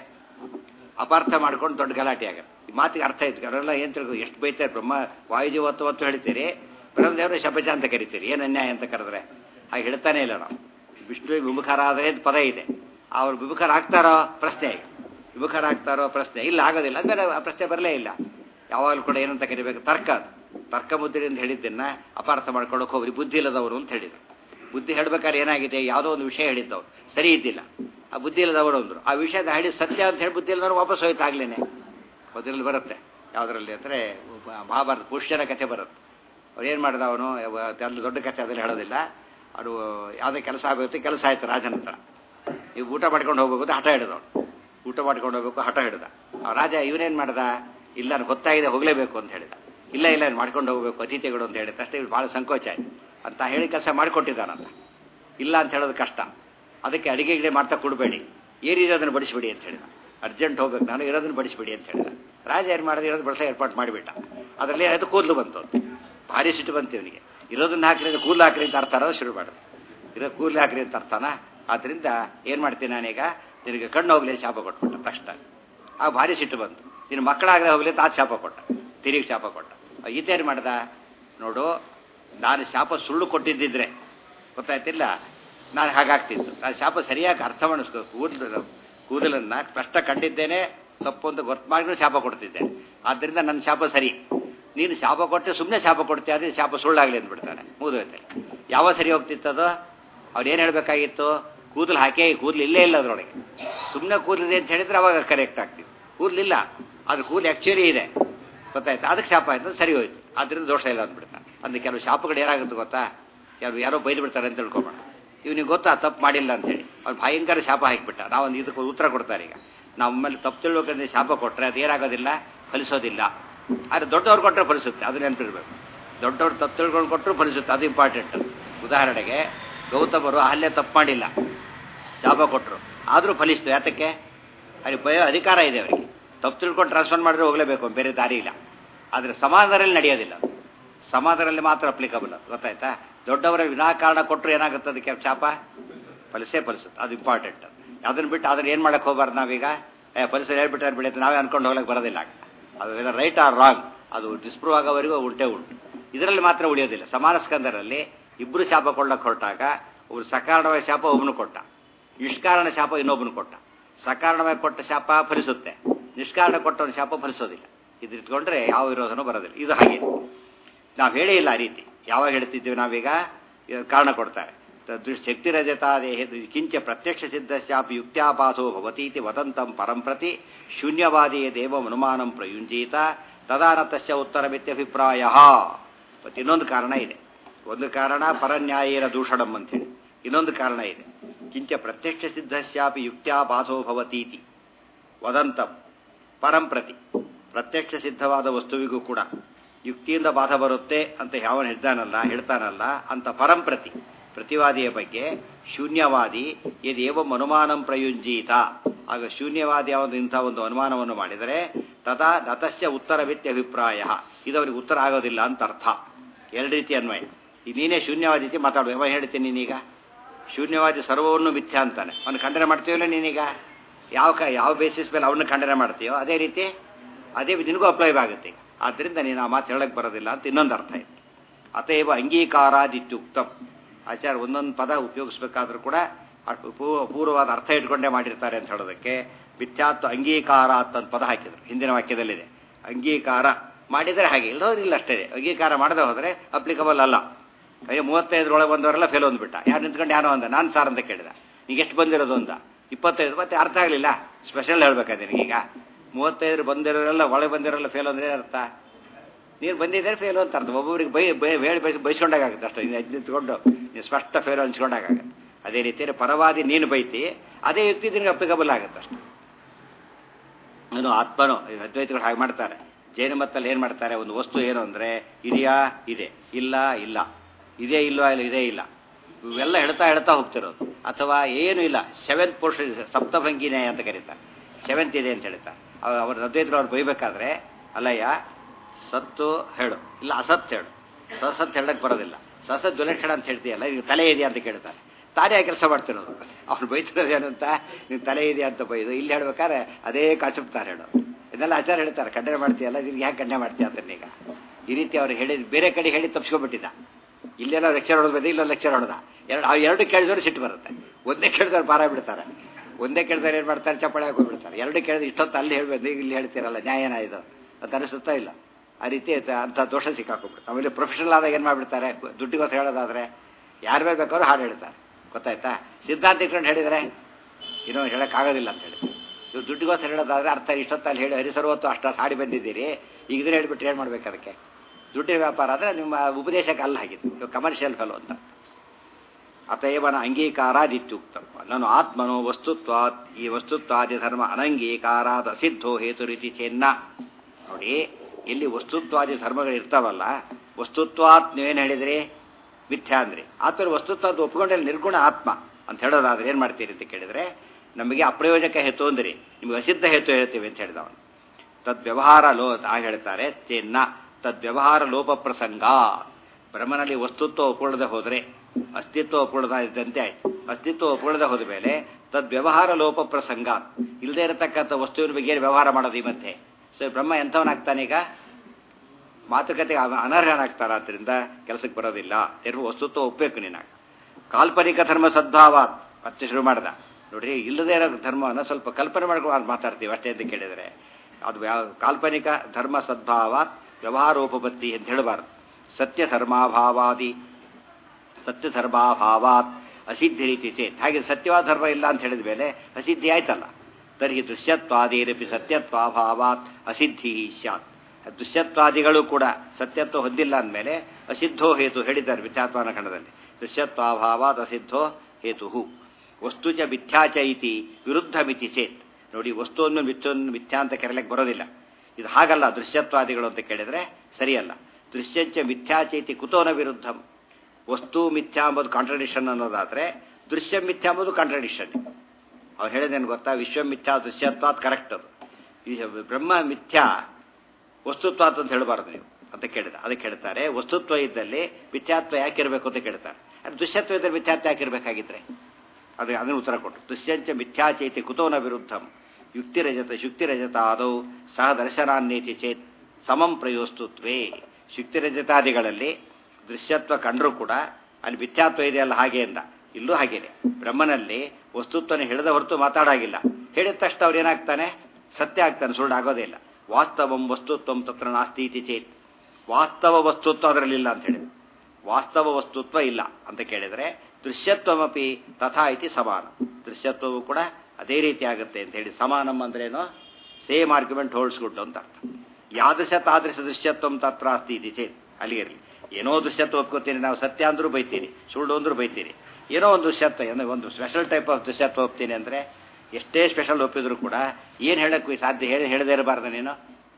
Speaker 1: ಅಪಾರ್ಥ ಮಾಡ್ಕೊಂಡು ದೊಡ್ಡ ಗಲಾಟೆ ಆಗುತ್ತೆ ಈ ಮಾತಿಗೆ ಅರ್ಥ ಇತ್ತು ಅವರೆಲ್ಲ ಏನು ತಿಳ್ಕೊ ಎಷ್ಟು ಬೈತಾರೆ ಬ್ರಹ್ಮ ವಾಯುಜೀವ ಹೊತ್ತು ಹೊತ್ತು ಹೇಳ್ತೀರಿ ಬ್ರಹ್ಮದೇವರು ಶಪಜ ಅಂತ ಕರಿತೀರಿ ಏನು ಅನ್ಯಾಯ ಅಂತ ಕರೆದ್ರೆ ಹಾಗೆ ಹೇಳ್ತಾನೆ ಇಲ್ಲ ನಾವು ವಿಷ್ಣುವಿಗೆ ವಿಮುಖರಾದರೆ ಅಂತ ಪದ ಇದೆ ಅವ್ರು ವಿಮುಖರಾಗ್ತಾರೋ ಪ್ರಶ್ನೆ ವಿಮುಖರಾಗ್ತಾರೋ ಪ್ರಶ್ನೆ ಇಲ್ಲ ಆಗೋದಿಲ್ಲ ಅಂದರೆ ಆ ಪ್ರಶ್ನೆ ಬರಲೇ ಇಲ್ಲ ಯಾವಾಗಲೂ ಕೂಡ ಏನಂತ ಕರಿಬೇಕು ತರ್ಕ ಅದು ತರ್ಕ ಮುದ್ರೆಯಿಂದ ಹೇಳಿದ್ದನ್ನ ಅಪಾರ್ಥ ಮಾಡ್ಕೊಳ್ಳೋಕೆ ಹೋಗ್ರಿ ಬುದ್ಧಿ ಇಲ್ಲದವರು ಅಂತ ಹೇಳಿದ್ರು ಬುದ್ಧಿ ಹೇಳ್ಬೇಕಾದ್ರೆ ಏನಾಗಿದೆ ಯಾವುದೋ ಒಂದು ವಿಷಯ ಹೇಳಿದ್ದವ್ರು ಸರಿ ಇದ್ದಿಲ್ಲ ಆ ಬುದ್ಧಿ ಇಲ್ಲದವರು ಅಂದರು ಆ ವಿಷಯದ ಹೇಳಿ ಸತ್ಯ ಅಂತ ಹೇಳಿ ಬುದ್ಧಿ ಇಲ್ಲದವ್ರು ವಾಪಸ್ ಹೋಯ್ತು ಆಗ್ಲೇನೆ ಮೊದಲಲ್ಲಿ ಬರುತ್ತೆ ಯಾವುದರಲ್ಲಿ ಅಂದರೆ ಮಹಾಭಾರತ ಪುಷ್ಯನ ಕಥೆ ಬರುತ್ತೆ ಅವ್ರು ಏನು ಮಾಡಿದ ಅವನು ಅಲ್ಲಿ ದೊಡ್ಡ ಕಥೆ ಅದೆಲ್ಲ ಹೇಳೋದಿಲ್ಲ ಅವರು ಯಾವುದೇ ಕೆಲಸ ಆಗುತ್ತೆ ಕೆಲಸ ಆಯ್ತು ರಾಜನ ಹತ್ರ ನೀವು ಊಟ ಮಾಡ್ಕೊಂಡು ಹೋಗ್ಬೇಕು ಅಂತ ಹಠ ಹಿಡಿದವನು ಊಟ ಮಾಡ್ಕೊಂಡು ಹೋಗ್ಬೇಕು ಹಠ ಹಿಡಿದ ಆ ರಾಜ ಇವನೇನು ಮಾಡ್ದ ಇಲ್ಲ ನನಗೆ ಗೊತ್ತಾಗಿದೆ ಹೋಗಲೇಬೇಕು ಅಂತ ಹೇಳಿದ ಇಲ್ಲ ಇಲ್ಲ ಮಾಡ್ಕೊಂಡು ಹೋಗ್ಬೇಕು ಅತಿಥಿಗಳು ಅಂತ ಹೇಳಿದ ಅಷ್ಟೇ ಭಾಳ ಸಂಕೋಚ ಆಯ್ತು ಅಂತ ಹೇಳಿ ಕೆಲಸ ಮಾಡಿಕೊಟ್ಟಿದ್ದಾನಂತ ಇಲ್ಲ ಅಂತ ಹೇಳೋದು ಕಷ್ಟ ಅದಕ್ಕೆ ಅಡಿಗೆ ಗಿಡೆ ಮಾಡ್ತಾ ಕೊಡಬೇಡಿ ಏನಿದೆ ಅದನ್ನು ಬಡಿಸ್ಬಿಡಿ ಅಂತ ಹೇಳಿದ ಅರ್ಜೆಂಟ್ ಹೋಗ್ಬೇಕು ನಾನು ಇರೋದನ್ನು ಬಡಿಸ್ಬಿಡಿ ಅಂತ ಹೇಳಿದ ರಾಜ ಏನು ಮಾಡಿದ ಇರೋದು ಬಳಸ ಏರ್ಪಾಟ್ ಮಾಡಿಬಿಟ್ಟ ಅದರಲ್ಲಿ ಅದು ಕೂದಲು ಬಂತು ಭಾರಿ ಸಿಟ್ಟು ಬಂತು ಇವನಿಗೆ ಇರೋದನ್ನ ಹಾಕ್ರಿ ಕೂದಲು ಹಾಕ್ರಿ ಅಂತ ಅರ್ಥ ಅನ್ನೋದು ಶುರು ಮಾಡೋದು ಇರೋ ಕೂದಲು ಹಾಕ್ರಿ ಅಂತ ಅರ್ಥನ ಆದ್ದರಿಂದ ಏನು ಮಾಡ್ತೀನಿ ನಾನೀಗ ನಿನಗೆ ಕಣ್ಣು ಹೋಗ್ಲಿ ಶಾಪ ಕೊಟ್ಬಿಟ್ಟ ತಕ್ಷಣ ಆ ಭಾರಿ ಸಿಟ್ಟು ಬಂತು ನಿನ್ನ ಮಕ್ಕಳಾಗಲೇ ಹೋಗ್ಲಿ ಅಂತ ಆ ಶಾಪ ಕೊಟ್ಟ ತಿರುಗಿ ಶಾಪ ಕೊಟ್ಟ ಈತೇನು ಮಾಡ್ದ ನೋಡು ನಾನು ಶಾಪ ಸುಳ್ಳು ಕೊಟ್ಟಿದ್ದಿದ್ರೆ ಗೊತ್ತಾಯ್ತಿಲ್ಲ ನಾನು ಹಾಗಾಗ್ತಿತ್ತು ನಾನು ಶಾಪ ಸರಿಯಾಗಿ ಅರ್ಥ ಮಾಡಿಸ್ಕೋ ಕೂದಲು ಕೂದಲನ್ನ ಕಷ್ಟ ಕಂಡಿದ್ದೇನೆ ತಪ್ಪು ಅಂತ ಗೊತ್ತು ಮಾಡಿ ಶಾಪ ಕೊಡ್ತಿದ್ದೆ ಆದ್ದರಿಂದ ನನ್ನ ಶಾಪ ಸರಿ ನೀನು ಶಾಪ ಕೊಟ್ಟೆ ಸುಮ್ಮನೆ ಶಾಪ ಕೊಡ್ತೀಯ ಆದರೆ ಶಾಪ ಸುಳ್ಳಾಗಲಿ ಅಂದ್ಬಿಡ್ತಾನೆ ಮುಗಿದೋಯ್ತೆ ಯಾವ ಸರಿ ಹೋಗ್ತಿತ್ತದು ಅವ್ರು ಏನು ಹೇಳಬೇಕಾಗಿತ್ತು ಕೂದಲು ಹಾಕೇ ಕೂದಲು ಇಲ್ಲೇ ಇಲ್ಲ ಅದರೊಳಗೆ ಸುಮ್ಮನೆ ಕೂದಲಿದೆ ಅಂತ ಹೇಳಿದ್ರೆ ಅವಾಗ ಕರೆಕ್ಟ್ ಆಗ್ತಿತ್ತು ಕೂದಲಿಲ್ಲ ಅದ್ರ ಕೂದಲು ಆ್ಯಕ್ಚುಲಿ ಇದೆ ಗೊತ್ತಾಯ್ತು ಅದಕ್ಕೆ ಶಾಪ ಆಯ್ತು ಸರಿ ಹೋಯ್ತು ಅದರಿಂದ ದೋಷ ಇಲ್ಲ ಅಂದ್ಬಿಡ್ತಾನೆ ಅಂದ್ರೆ ಕೆಲವು ಶಾಪಗಳು ಏನಾಗುತ್ತೆ ಗೊತ್ತಾ ಯಾರು ಯಾರೋ ಬೈದು ಬಿಡ್ತಾರೆ ಅಂತ ತಿಳ್ಕೊಬೇಡ ಇವನಿಗೆ ಗೊತ್ತಾ ತಪ್ಪು ಮಾಡಿಲ್ಲ ಅಂತೇಳಿ ಅವ್ರು ಭಯಂಕರ ಶಾಪ ಹಾಕಿಬಿಟ್ಟ ನಾವೊಂದು ಇದಕ್ಕೆ ಉತ್ತರ ಕೊಡ್ತಾರೆ ಈಗ ನಾವು ಮೇಲೆ ತಪ್ಪು ತಿಳ್ಬೇಕಂದ್ರೆ ಶಾಪ ಕೊಟ್ಟರೆ ಅದು ಏನಾಗೋದಿಲ್ಲ ಫಲಿಸೋದಿಲ್ಲ ಆದರೆ ದೊಡ್ಡವ್ರು ಕೊಟ್ಟರೆ ಫಲಿಸುತ್ತೆ ಅದು ನೆನಪಿರ್ಬೇಕು ದೊಡ್ಡವ್ರು ತಪ್ಪು ತಿಳ್ಕೊಂಡು ಕೊಟ್ಟರು ಫಲಿಸುತ್ತೆ ಅದು ಇಂಪಾರ್ಟೆಂಟ್ ಉದಾಹರಣೆಗೆ ಗೌತಮರು ಅಲ್ಲೇ ತಪ್ಪು ಮಾಡಿಲ್ಲ ಶಾಪ ಕೊಟ್ಟರು ಆದರೂ ಫಲಿಸ್ತು ಯಾತಕ್ಕೆ ಅಲ್ಲಿ ಭಯ ಅಧಿಕಾರ ಇದೆ ಅವರಿಗೆ ತಪ್ಪು ತಿಳ್ಕೊಂಡು ಟ್ರಾನ್ಸ್ಫರ್ ಮಾಡಿದ್ರೆ ಹೋಗಲೇಬೇಕು ಬೇರೆ ದಾರಿ ಇಲ್ಲ ಆದರೆ ಸಮಾಜದಲ್ಲಿ ನಡೆಯೋದಿಲ್ಲ ಸಮಾಜದಲ್ಲಿ ಮಾತ್ರ ಅಪ್ಲಿಕಬಲ್ ಗೊತ್ತಾಯ್ತಾ ದೊಡ್ಡವರ ವಿನಾಕಾರಣ ಕೊಟ್ಟರು ಏನಾಗುತ್ತೆ ಅದಕ್ಕೆ ಶಾಪ ಫಲಿಸೇ ಫಲಿಸುತ್ತೆ ಅದು ಇಂಪಾರ್ಟೆಂಟ್ ಅದನ್ನು ಬಿಟ್ಟು ಅದನ್ನು ಏನು ಮಾಡಕ್ಕೆ ಹೋಗ್ಬಾರ್ದು ನಾವೀಗ ಏ ಪರಿಸರ ಹೇಳ್ಬಿಟ್ರೆ ಬಿಡುತ್ತೆ ನಾವೇ ಅನ್ಕೊಂಡು ಹೋಗ್ಲಿಕ್ಕೆ ಬರೋದಿಲ್ಲ ಅದು ರೈಟ್ ಆರ್ ರಾಂಗ್ ಅದು ಡಿಸ್ಪ್ರೂವ್ ಆಗೋವರೆಗೂ ಉಲ್ಟೆ ಉಂಟು ಇದರಲ್ಲಿ ಮಾತ್ರ ಉಳಿಯೋದಿಲ್ಲ ಸಮಾನ ಸ್ಕಂದರಲ್ಲಿ ಇಬ್ಬರು ಶಾಪ ಕೊಡ್ಲಕ್ಕೆ ಹೊರಟಾಗ ಒಬ್ರು ಸಕಾರಣವಾದ ಶಾಪ ಒಬ್ಬನು ಕೊಟ್ಟ ನಿಷ್ಕಾರಣ ಶಾಪ ಇನ್ನೊಬ್ಬನು ಕೊಟ್ಟ ಸಕಾರಣವಾಗಿ ಕೊಟ್ಟ ಶಾಪ ಫಲಿಸುತ್ತೆ ನಿಷ್ಕಾರಣ ಕೊಟ್ಟವನ ಶಾಪ ಫಲಿಸೋದಿಲ್ಲ ಇದು ಇಟ್ಕೊಂಡ್ರೆ ಯಾವ ವಿರೋಧನೂ ಬರೋದಿಲ್ಲ ಇದು ಹಾಗೆ ನಾವು ಹೇಳೇ ಇಲ್ಲ ಆ ರೀತಿ ಯಾವಾಗ ಹೇಳ್ತಿದ್ದೀವಿ ನಾವೀಗ ಕಾರಣ ಕೊಡ್ತಾರೆ ಶಕ್ತಿರಜತಾದೇಹ ಕಿಂಚ ಪ್ರತ್ಯಕ್ಷ ಸಿದ್ಧಶ್ಯಾಪಿ ಯುಕ್ತ್ಯಾಪಾಸೋ ಭವತೀತಿ ವದಂತಂ ಪರಂಪ್ರತಿ ಶೂನ್ಯವಾದಿಯ ದೇವ ಅನುಮಾನಂ ಪ್ರಯುಂಜೀತ ತದಾನತಸ್ಯ ಉತ್ತರಮಿತ್ಯಭಿಪ್ರಾಯ ಮತ್ತು ಇನ್ನೊಂದು ಕಾರಣ ಇದೆ ಒಂದು ಕಾರಣ ಪರನ್ಯಾಯೇನ ದೂಷಣಂ ಅಂತೇಳಿ ಇನ್ನೊಂದು ಕಾರಣ ಇದೆ ಕಿಂಚ ಪ್ರತ್ಯಕ್ಷ ಸಿದ್ಧಶ್ಯಾಪಿ ಯುಕ್ತ್ಯಾಪಾಸೋ ಭವತೀತಿ ವದಂತಂ ಪರಂಪ್ರತಿ ಪ್ರತ್ಯಕ್ಷ ಸಿದ್ಧವಾದ ವಸ್ತುವಿಗೂ ಕೂಡ ಯುಕ್ತಿಯಿಂದ ಬಾಧ ಬರುತ್ತೆ ಅಂತ ಯಾವನು ಹೇಳ್ತಾನಲ್ಲ ಹೇಳ್ತಾನಲ್ಲ ಅಂತ ಪರಂಪ್ರತಿ ಪ್ರತಿವಾದಿಯ ಬಗ್ಗೆ ಶೂನ್ಯವಾದಿ ಏವಂ ಅನುಮಾನಂ ಪ್ರಯುಂಜೀತ ಆಗ ಶೂನ್ಯವಾದಿ ಯಾವುದು ಇಂಥ ಒಂದು ಅನುಮಾನವನ್ನು ಮಾಡಿದರೆ ತದಾ ನತಸ್ಯ ಉತ್ತರವಿತ್ಯ ಅಭಿಪ್ರಾಯ ಇದು ಅವರಿಗೆ ಉತ್ತರ ಆಗೋದಿಲ್ಲ ಅಂತ ಅರ್ಥ ಎರಡು ರೀತಿ ಅನ್ವಯ ನೀನೇ ಶೂನ್ಯವಾದಿ ರೀತಿ ಮಾತಾಡುವ ಯಾವ ಹೇಳ್ತೀನಿ ನೀನೀಗ ಶೂನ್ಯವಾದಿ ಸರ್ವವನ್ನು ಮಿಥ್ಯಾ ಅಂತಾನೆ ಅವನು ಖಂಡನೆ ಮಾಡ್ತೀವಲ್ಲ ನೀನೀಗ ಯಾವ ಕ ಯಾವ ಬೇಸಿಸ್ ಮೇಲೆ ಅವನ್ನ ಖಂಡನೆ ಮಾಡ್ತೀಯೋ ಅದೇ ರೀತಿ ಅದೇ ನಿನಗೂ ಅಪ್ಲೈ ಆಗುತ್ತೆ ಆದ್ದರಿಂದ ನೀನು ಆ ಮಾತು ಹೇಳಕ್ಕೆ ಬರೋದಿಲ್ಲ ಅಂತ ಇನ್ನೊಂದು ಅರ್ಥ ಇದೆ ಅತೇವ ಅಂಗೀಕಾರಾದಿತ್ಯುಕ್ತಂ ಆಚಾರ ಒಂದೊಂದು ಪದ ಉಪಯೋಗಿಸ್ಬೇಕಾದ್ರೂ ಕೂಡ ಪೂರ್ವವಾದ ಅರ್ಥ ಇಟ್ಕೊಂಡೇ ಮಾಡಿರ್ತಾರೆ ಅಂತ ಹೇಳೋದಕ್ಕೆ ಮಿಥ್ಯಾತ್ವ ಅಂಗೀಕಾರ ಅಂತ ಪದ ಹಾಕಿದ್ರು ಹಿಂದಿನ ವಾಕ್ಯದಲ್ಲಿದೆ ಅಂಗೀಕಾರ ಮಾಡಿದರೆ ಹಾಗೆ ಇಲ್ಲೋದಿಲ್ಲ ಅಷ್ಟೇ ಅಂಗೀಕಾರ ಮಾಡದೆ ಹೋದರೆ ಅಪ್ಲಿಕಬಲ್ ಅಲ್ಲ ಅಯ್ಯೋ ಮೂವತ್ತೈದರೊಳಗೆ ಬಂದವರೆಲ್ಲ ಫೇಲ್ ಅಂದ್ಬಿಟ್ಟ ಯಾರು ನಿಂತ್ಕೊಂಡು ಯಾರೋ ಅಂದ ನಾನು ಸಾರ್ ಅಂತ ಕೇಳಿದ ಈಗ ಎಷ್ಟು ಬಂದಿರೋದು ಅಂತ ಇಪ್ಪತ್ತೈದು ಮತ್ತೆ ಅರ್ಥ ಆಗಲಿಲ್ಲ ಸ್ಪೆಷಲ್ ಹೇಳ್ಬೇಕಾದ್ರೆ ನಿನಗೀಗ ಮೂವತ್ತೈದು ಬಂದಿರೋರೆಲ್ಲ ಒಳಗೆ ಬಂದಿರೋಲ್ಲ ಫೇಲ್ ಅಂದ್ರೆ ಅರ್ಥ ನೀರು ಬಂದಿದ್ದಾರೆ ಫೇಲು ಅಂತ ಅರ್ಥ ಒಬ್ಬೊಬ್ರಿಗೆ ಬೈ ಬೈ ಹೇಳಿ ಬೈಸ್ ಬೈಸ್ಕೊಂಡಾಗುತ್ತೆ ಅಷ್ಟೇ ನಿಂತ್ಕೊಂಡು ನೀವು ಸ್ಪಷ್ಟ ಫೇಲು ಹಂಚ್ಕೊಂಡಾಗುತ್ತೆ ಅದೇ ರೀತಿ ಪರವಾದಿ ನೀನು ಬೈತಿ ಅದೇ ಯುಕ್ತಿ ನಿನಗೆ ಅಪ್ಲಿಕಬಲ್ ಆಗುತ್ತೆ ಅಷ್ಟೆ ಏನು ಆತ್ಮನು ಈ ಅದ್ವೈತಗಳು ಹಾಗೆ ಮಾಡ್ತಾರೆ ಜೈನ ಮತ್ತಲ್ಲಿ ಏನು ಮಾಡ್ತಾರೆ ಒಂದು ವಸ್ತು ಏನು ಅಂದರೆ ಇದೆಯಾ ಇದೆ ಇಲ್ಲ ಇಲ್ಲ ಇದೇ ಇಲ್ವಾ ಇಲ್ಲ ಇದೇ ಇಲ್ಲ ಇವೆಲ್ಲ ಹೇಳ್ತಾ ಹೇಳ್ತಾ ಹೋಗ್ತಿರೋದು ಅಥವಾ ಏನು ಇಲ್ಲ ಸೆವೆಂತ್ ಪೋರ್ಷನ್ ಸಪ್ತಭಂಗಿ ನ್ಯಾಯ ಅಂತ ಕರೀತಾರೆ ಸೆವೆಂತ್ ಇದೆ ಅಂತ ಹೇಳ್ತಾರೆ ಅವ್ರು ಅವ್ರ ಅದ್ವೈತರು ಅವ್ರು ಬೈಬೇಕಾದ್ರೆ ಅಲ್ಲಯ್ಯ ಸತ್ತು ಹೇಳು ಇಲ್ಲ ಅಸತ್ ಹೇಳು ಸಸತ್ ಹೇಳಕ್ ಬರೋದಿಲ್ಲ ಸಸತ್ ವಿಲಕ್ಷಣ ಅಂತ ಹೇಳ್ತೀಯಲ್ಲ ಈಗ ತಲೆ ಇದೆಯಾ ಅಂತ ಕೇಳ್ತಾರೆ ತಾನೇ ಆ ಕೆಲಸ ಮಾಡ್ತಿರೋದು ಅವ್ನು ಬೈತಿರೋದು ಏನು ಅಂತ ನೀನು ತಲೆ ಇದೆಯಾ ಅಂತ ಬೈದು ಇಲ್ಲಿ ಹೇಳ್ಬೇಕಾದ್ರೆ ಅದೇ ಕಾನ್ಸೆಪ್ಟ್ ತಾನು ಹೇಳೋದು ಇದೆಲ್ಲ ಆಚಾರ ಹೇಳ್ತಾರೆ ಖಂಡನೆ ಮಾಡ್ತೀಯಲ್ಲ ನಿನ್ಗೆ ಯಾಕೆ ಖಂಡನೆ ಮಾಡ್ತೀಯ ಅಂತ ಈಗ ಈ ರೀತಿ ಅವ್ರು ಹೇಳಿ ಬೇರೆ ಕಡೆ ಹೇಳಿ ತಪ್ಪಿಸ್ಕೊಬಿಟ್ಟಿದ್ದ ಇಲ್ಲೆಲ್ಲ ಲೆಕ್ಚರ್ ಹೊಡೆದ್ ಬಂದು ಇಲ್ಲೊಂದು ಲೆಕ್ಚರ್ ಹೊಡೆದ ಎರಡು ಆ ಎರಡು ಕೇಳಿದವ್ರು ಸಿಟ್ಟು ಬರುತ್ತೆ ಒಂದೇ ಕೇಳಿದವ್ರು ಭಾರ ಬಿಡ್ತಾರೆ ಒಂದೇ ಕೇಳಿದವ್ರು ಏನು ಮಾಡ್ತಾರೆ ಚಪ್ಪಾಳೆ ಹಾಕೊಂಡ್ಬಿಡ್ತಾರೆ ಎರಡು ಕೇಳಿದ್ರೆ ಇಷ್ಟೊತ್ತು ಅಲ್ಲಿ ಹೇಳ್ಬೇಕು ಈಗ ಇಲ್ಲಿ ಹೇಳ್ತೀರಲ್ಲ ನ್ಯಾಯನ ಇದು ಅಂತ ಅನಿಸುತ್ತಾ ಇಲ್ಲ ಆ ರೀತಿ ಅಂಥ ದೋಷ ಸಿಕ್ಕಾಕೊಂಡ್ಬಿಡ್ತಾರೆ ಆಮೇಲೆ ಪ್ರೊಫೆಷನಲ್ ಆದಾಗ ಏನು ಮಾಡಿಬಿಡ್ತಾರೆ ದುಡ್ಡಿಗೋಸ್ಕರ ಹೇಳೋದಾದ್ರೆ ಯಾರು ಮೇಲೆ ಬೇಕಾದ್ರೂ ಹಾಡು ಹೇಳ್ತಾರೆ ಗೊತ್ತಾಯ್ತಾ ಸಿದ್ಧಾಂತ ಇಟ್ಕೊಂಡು ಹೇಳಿದರೆ ಇನ್ನೂ ಹೇಳೋಕ್ಕಾಗೋದಿಲ್ಲ ಅಂತ ಹೇಳಿ ನೀವು ದುಡ್ಡಿಗೋಸ್ಕರ ಹೇಳೋದಾದ್ರೆ ಅರ್ಥ ಇಷ್ಟೊತ್ತಲ್ಲಿ ಹೇಳಿ ಹರಿಸರ್ವತ್ತು ಅಷ್ಟು ಹಾಡಿ ಬಂದಿದ್ದೀರಿ ಈಗ ಇದನ್ನ ಹೇಳಿಬಿಟ್ರೆ ಏನು ಮಾಡ್ಬೇಕು ಅದಕ್ಕೆ ದುಡ್ಡಿನ ವ್ಯಾಪಾರ ಆದರೆ ನಿಮ್ಮ ಉಪದೇಶಕ್ಕೆ ಅಲ್ಲ ಹಾಗಿತ್ತು ನೀವು ಕಮರ್ಷಿಯಲ್ ಫೆಲೋ ಅಂತ ಅತಯವನ ಅಂಗೀಕಾರಾದಿತ್ಯುಕ್ತ ನಾನು ಆತ್ಮನೋ ವಸ್ತುತ್ವಾತ್ ಈ ವಸ್ತುತ್ವಾದಿ ಧರ್ಮ ಅನಂಗೀಕಾರಾದ ಸಿದ್ಧೋ ಹೇತು ರೀತಿ ಚೆನ್ನ ನೋಡಿ ಇಲ್ಲಿ ವಸ್ತುತ್ವಾದಿ ಧರ್ಮಗಳು ಇರ್ತಾವಲ್ಲ ವಸ್ತುತ್ವಾತ್ ನೀವೇನು ಹೇಳಿದ್ರಿ ಮಿಥ್ಯಾ ಅಂದ್ರಿ ಆತರ ವಸ್ತುತ್ವಾದ ಒಪ್ಕೊಂಡಲ್ಲಿ ನಿರ್ಗುಣ ಆತ್ಮ ಅಂತ ಹೇಳೋದಾದ್ರೆ ಏನು ಮಾಡ್ತೀರಿ ಅಂತ ಕೇಳಿದ್ರೆ ನಮಗೆ ಅಪ್ರಯೋಜಕ ಹೇತು ಅಂದ್ರಿ ನಿಮಗೆ ಅಸಿದ್ಧ ಹೇತು ಹೇಳ್ತೀವಿ ಅಂತ ಹೇಳಿದವನು ತದ್ವ್ಯವಹಾರ ಲೋ ಆಗ ಹೇಳ್ತಾರೆ ಚೆನ್ನ ತದ್ವ್ಯವಹಾರ ಲೋಪ ಪ್ರಸಂಗ ಬ್ರಹ್ಮನಲ್ಲಿ ವಸ್ತುತ್ವ ಒಪ್ಕೊಳ್ಳದೆ ಹೋದರೆ ಅಸ್ತಿತ್ವ ಒಪ್ಕೊಳ್ಳದ ಇದ್ದಂತೆ ಆಯ್ತು ಅಸ್ತಿತ್ವ ಒಪ್ಕೊಳ್ಳದೆ ಹೋದ ಮೇಲೆ ತದ್ವ್ಯವಹಾರ ಲೋಪ ಪ್ರಸಂಗ ಇಲ್ಲದೆ ಇರತಕ್ಕಂಥ ವಸ್ತುವಿನ ಬಗ್ಗೆ ಏನು ವ್ಯವಹಾರ ಮಾಡೋದು ಈ ಮಧ್ಯೆ ಸೊ ಬ್ರಹ್ಮ ಎಂಥವನಾಗ್ತಾನೆ ಈಗ ಮಾತುಕತೆಗೆ ಅನರ್ಹನಾಗ್ತಾರ ಆದ್ದರಿಂದ ಕೆಲಸಕ್ಕೆ ಬರೋದಿಲ್ಲ ತೆರವು ವಸ್ತುತ್ವ ಒಪ್ಪಬೇಕು ನೀನಾಗ ಕಾಲ್ಪನಿಕ ಧರ್ಮ ಸದ್ಭಾವಾತ್ ಮತ್ತೆ ಶುರು ಮಾಡ್ದ ನೋಡ್ರಿ ಇಲ್ಲದೇ ಇರೋ ಧರ್ಮವನ್ನು ಸ್ವಲ್ಪ ಕಲ್ಪನೆ ಮಾಡ್ಕೊಂಡು ಮಾತಾಡ್ತೀವಿ ಅಷ್ಟೇ ಅಂತ ಕೇಳಿದರೆ ಅದು ಯಾವ ಕಾಲ್ಪನಿಕ ಧರ್ಮ ಸದ್ಭಾವಾತ್ ವ್ಯವಹಾರೋಪಪತ್ತಿ ಅಂತ ಹೇಳಬಾರ್ದು ಸತ್ಯ ಧರ್ಮಾಭಾವಾದಿ ಸತ್ಯ ಧರ್ಮಾಭಾವಾತ್ ಅಸಿದ್ಧಿ ರೀತಿ ಚೇತ್ ಹಾಗೆ ಸತ್ಯವಾದ ಧರ್ಮ ಇಲ್ಲ ಅಂತ ಹೇಳಿದ ಮೇಲೆ ಅಸಿದ್ಧಿ ಆಯ್ತಲ್ಲ ತರ್ಹಿ ದೃಶ್ಯತ್ವಾದಿರಪಿ ಸತ್ಯತ್ವಾಭಾವಾತ್ ಅಸಿದ್ಧಿ ಸ್ಯಾತ್ ದೃಶ್ಯತ್ವಾದಿಗಳು ಕೂಡ ಸತ್ಯತ್ವ ಹೊಂದಿಲ್ಲ ಅಂದಮೇಲೆ ಅಸಿದ್ಧೋ ಹೇತು ಹೇಳಿದ್ದಾರೆ ಮಿಥ್ಯಾತ್ವಾನ ಖಂಡದಲ್ಲಿ ದೃಶ್ಯತ್ವಾಭಾವಾತ್ ಅಸಿದ್ಧೋ ಹೇತು ವಸ್ತುಚ ಮಿಥ್ಯಾಚ ಇತಿ ವಿರುದ್ಧ ಮಿತಿ ಚೇತ್ ನೋಡಿ ವಸ್ತುವನ್ನು ಮಿಥ್ಯವನ್ನು ಮಿಥ್ಯಾ ಅಂತ ಕರೆಯಲಿಕ್ಕೆ ಬರೋದಿಲ್ಲ ಇದು ಹಾಗಲ್ಲ ದೃಶ್ಯತ್ವಾದಿಗಳು ಅಂತ ಕೇಳಿದ್ರೆ ಸರಿಯಲ್ಲ ದೃಶ್ಯಂಚ ಮಿಥ್ಯಾಚೈತಿ ಕುತೋನ ವಿರುದ್ಧಂ ವಸ್ತು ಮಿಥ್ಯಾ ಎಂಬುದು ಕಾಂಟ್ರಡಿಕ್ಷನ್ ಅನ್ನೋದಾದ್ರೆ ದೃಶ್ಯ ಮಿಥ್ಯಾ ಎಂಬುದು ಕಾಂಟ್ರಡಿಕ್ಷನ್ ಅವ್ರು ಹೇಳಿದೇನು ಗೊತ್ತಾ ವಿಶ್ವ ಮಿಥ್ಯಾ ದೃಶ್ಯತ್ವಾತ್ ಕರೆಕ್ಟ್ ಅದು ಈ ಬ್ರಹ್ಮ ಮಿಥ್ಯಾ ವಸ್ತುತ್ವಾತ್ ಅಂತ ಹೇಳಬಾರ್ದು ನೀವು ಅಂತ ಕೇಳಿದ ಅದಕ್ಕೆ ಹೇಳ್ತಾರೆ ವಸ್ತುತ್ವ ಇದ್ದಲ್ಲಿ ಮಿಥ್ಯಾತ್ವ ಯಾಕಿರಬೇಕು ಅಂತ ಕೇಳ್ತಾರೆ ಅದು ದುಶ್ಯತ್ವ ಇದ್ದಲ್ಲಿ ಮಿಥ್ಯಾತ್ವ ಯಾಕಿರ್ಬೇಕಾಗಿದ್ರೆ ಅದು ಅದನ್ನು ಉತ್ತರ ಕೊಟ್ಟು ದುಶ್ಯಂಚ ಮಿಥ್ಯಾಚೈತಿ ಕುತೋನ ವಿರುದ್ಧಂ ಯುಕ್ತಿರಜತ ಶುಕ್ತಿರಜತ ಆದೌ ಸಹ ದರ್ಶನಾನ್ನೇತಿ ಚೇತ್ ಸಮಂ ಪ್ರಯೋಸ್ತುತ್ವೇ ಶುಕ್ತಿರಜತಾದಿಗಳಲ್ಲಿ ದೃಶ್ಯತ್ವ ಕಂಡರೂ ಕೂಡ ಅಲ್ಲಿ ಮಿಥ್ಯಾತ್ವ ಇದೆಯಲ್ಲ ಹಾಗೆ ಅಂದ ಇಲ್ಲೂ ಹಾಗೇನೆ ಬ್ರಹ್ಮನಲ್ಲಿ ವಸ್ತುತ್ವನ ಹಿಡಿದ ಹೊರತು ಮಾತಾಡಾಗಿಲ್ಲ ಹೇಳಿದ ತಕ್ಷಣ ಅವ್ರು ಏನಾಗ್ತಾನೆ ಸತ್ಯ ಆಗ್ತಾನೆ ಸುಳ್ಳು ಆಗೋದೇ ಇಲ್ಲ ವಾಸ್ತವಂ ವಸ್ತುತ್ವಂ ತತ್ರ ನಾಸ್ತಿ ಇತಿ ಚೇತ್ ವಾಸ್ತವ ವಸ್ತುತ್ವ ಅದರಲ್ಲಿಲ್ಲ ಅಂತ ಹೇಳಿದ್ರು ವಾಸ್ತವ ವಸ್ತುತ್ವ ಇಲ್ಲ ಅಂತ ಕೇಳಿದರೆ ದೃಶ್ಯತ್ವಮಪಿ ತಥಾ ಇತಿ ಸಮಾನ ದೃಶ್ಯತ್ವವು ಕೂಡ ಅದೇ ರೀತಿ ಆಗುತ್ತೆ ಅಂತ ಹೇಳಿ ಸಮಾನಂ ಅಂದ್ರೇನು ಸೇಮ್ ಆರ್ಗ್ಯುಮೆಂಟ್ ಹೋಲ್ಡ್ಸ್ ಗುಡ್ ಅಂತ ಅರ್ಥ ಯಾದೃಶ ತಾದೃಶ ದೃಶ್ಯತ್ವಂ ತತ್ರ ಅಸ್ತಿ ಇತಿ ಚೇತ್ ಅಲ್ಲಿ ಇರಲಿ ಏನೋ ದೃಶ್ಯತ್ವ ಒಪ್ಕೋತೀನಿ ನಾವು ಸತ್ಯ ಅಂದ್ರೂ ಬೈತೀರಿ ಸುಳ್ಳು ಅಂದ್ರೂ ಬೈತೀರಿ ಏನೋ ಒಂದು ದೃಶ್ಯತ್ವ ಅಂದರೆ ಒಂದು ಸ್ಪೆಷಲ್ ಟೈಪ್ ಆಫ್ ದೃಶ್ಯತ್ವ ಒಪ್ತೀನಿ ಅಂದರೆ ಎಷ್ಟೇ ಸ್ಪೆಷಲ್ ಒಪ್ಪಿದ್ರು ಕೂಡ ಏನು ಹೇಳಕ್ಕೂ ಸಾಧ್ಯ ಹೇಳಿ ಹೇಳದೇ ಇರಬಾರ್ದು ನೀನು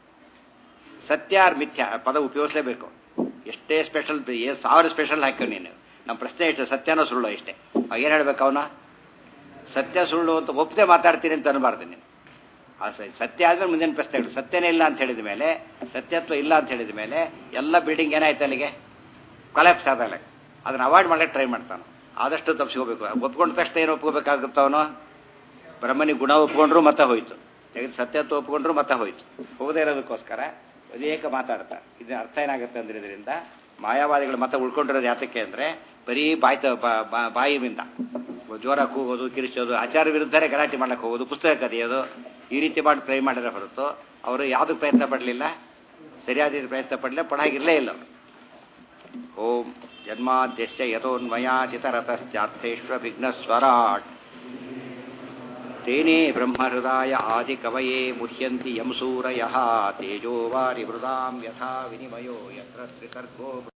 Speaker 1: ಸತ್ಯ ಆರ್ ಮಿಥ್ಯ ಪದ ಉಪಯೋಗಿಸಲೇಬೇಕು ಎಷ್ಟೇ ಸ್ಪೆಷಲ್ ಏನು ಸಾವಿರ ಸ್ಪೆಷಲ್ ಹಾಕೋ ನೀನು ನಮ್ಮ ಪ್ರಶ್ನೆ ಇಷ್ಟು ಸತ್ಯನೋ ಸುಳ್ಳು ಇಷ್ಟೇ ಏನು ಹೇಳ್ಬೇಕು ಅವನ ಸತ್ಯ ಸುಳ್ಳು ಅಂತ ಒಪ್ಪದೆ ಮಾತಾಡ್ತೀನಿ ಅಂತ ಅನ್ಬಾರ್ದು ನೀನು ಆ ಸತ್ಯ ಆದ್ಮೇಲೆ ಮುಂದಿನ ಪ್ರಶ್ನೆಗಳು ಸತ್ಯನೇ ಇಲ್ಲ ಅಂತ ಹೇಳಿದ ಮೇಲೆ ಸತ್ಯತ್ವ ಇಲ್ಲ ಅಂತ ಹೇಳಿದ ಮೇಲೆ ಎಲ್ಲ ಬಿಲ್ಡಿಂಗ್ ಏನಾಯ್ತು ಅಲ್ಲಿಗೆ ಕೊಲ್ಯಾಪ್ಸ್ ಆದಾಗ ಅದನ್ನ ಅವಾಯ್ಡ್ ಮಾಡಕ್ಕೆ ಟ್ರೈ ಮಾಡ್ತಾನೆ ಆದಷ್ಟು ತಪ್ಪಿಸ್ಕೋಬೇಕು ಒಪ್ಕೊಂಡ ತಕ್ಷಣ ಏನು ಒಪ್ಕೋಬೇಕಾಗುತ್ತವನು ಬ್ರಹ್ಮನಿಗೆ ಗುಣ ಒಪ್ಕೊಂಡ್ರು ಮತ್ತೆ ಹೋಯ್ತು ತೆಗೆದು ಸತ್ಯತ್ವ ಒಪ್ಕೊಂಡ್ರು ಮತ್ತೆ ಹೋಯ್ತು ಹೋಗದೇ ಇರೋದಕ್ಕೋಸ್ಕರ ಅನೇಕ ಮಾತಾಡ್ತಾರೆ ಇದನ್ನ ಅರ್ಥ ಏನಾಗುತ್ತೆ ಅಂದ್ರೆ ಇದರಿಂದ ಮಾಯಾವಾದಿಗಳು ಮತ್ತೆ ಉಳ್ಕೊಂಡಿರೋದು ಯಾತಕ್ಕೆ ಅಂದ್ರೆ ಬರೀ ಬಾಯ್ತ ಬಾಯಿಯಿಂದ ಜ್ವರ ಕೂಗೋದು ಕಿರಿಚೋದು ಆಚಾರ ವಿರುದ್ಧರೇ ಗಲಾಟೆ ಮಾಡ್ಲಿಕ್ಕೆ ಹೋಗೋದು ಪುಸ್ತಕ ಕದಿಯೋದು ಈ ರೀತಿ ಮಾಡಿ ಟ್ರೈ ಮಾಡಿದ್ರೆ ಹೊರತು ಅವರು ಯಾವುದು ಪ್ರಯತ್ನ ಪಡಲಿಲ್ಲ ಸರಿಯಾದ ಪ್ರಯತ್ನ ಪಡಲಿಲ್ಲ ಪಡಾಗಿರಲೇ ಇಲ್ಲ ಅವರು ಓಂ ಜನ್ಮಾದ್ಯಸ್ಯ ಯಥೋನ್ಮಯಾಚಿತರತಶ್ಚಾರ್ಥೇಶ್ವ ವಿಘ್ನಸ್ವರಾಟ್ ತೇನೇ ಬ್ರಹ್ಮಹೃದಾಯ ಆದಿಕವಯೇ ಮುಹ್ಯಂತಿ ಯಂ ಸೂರಯಃ ತೇಜೋವಾರಿ ಹೃದಾಂ ಯಥಾ ವಿನಿಮಯೋ ಯತ್ರ ತ್ರಿಸರ್ಗೋ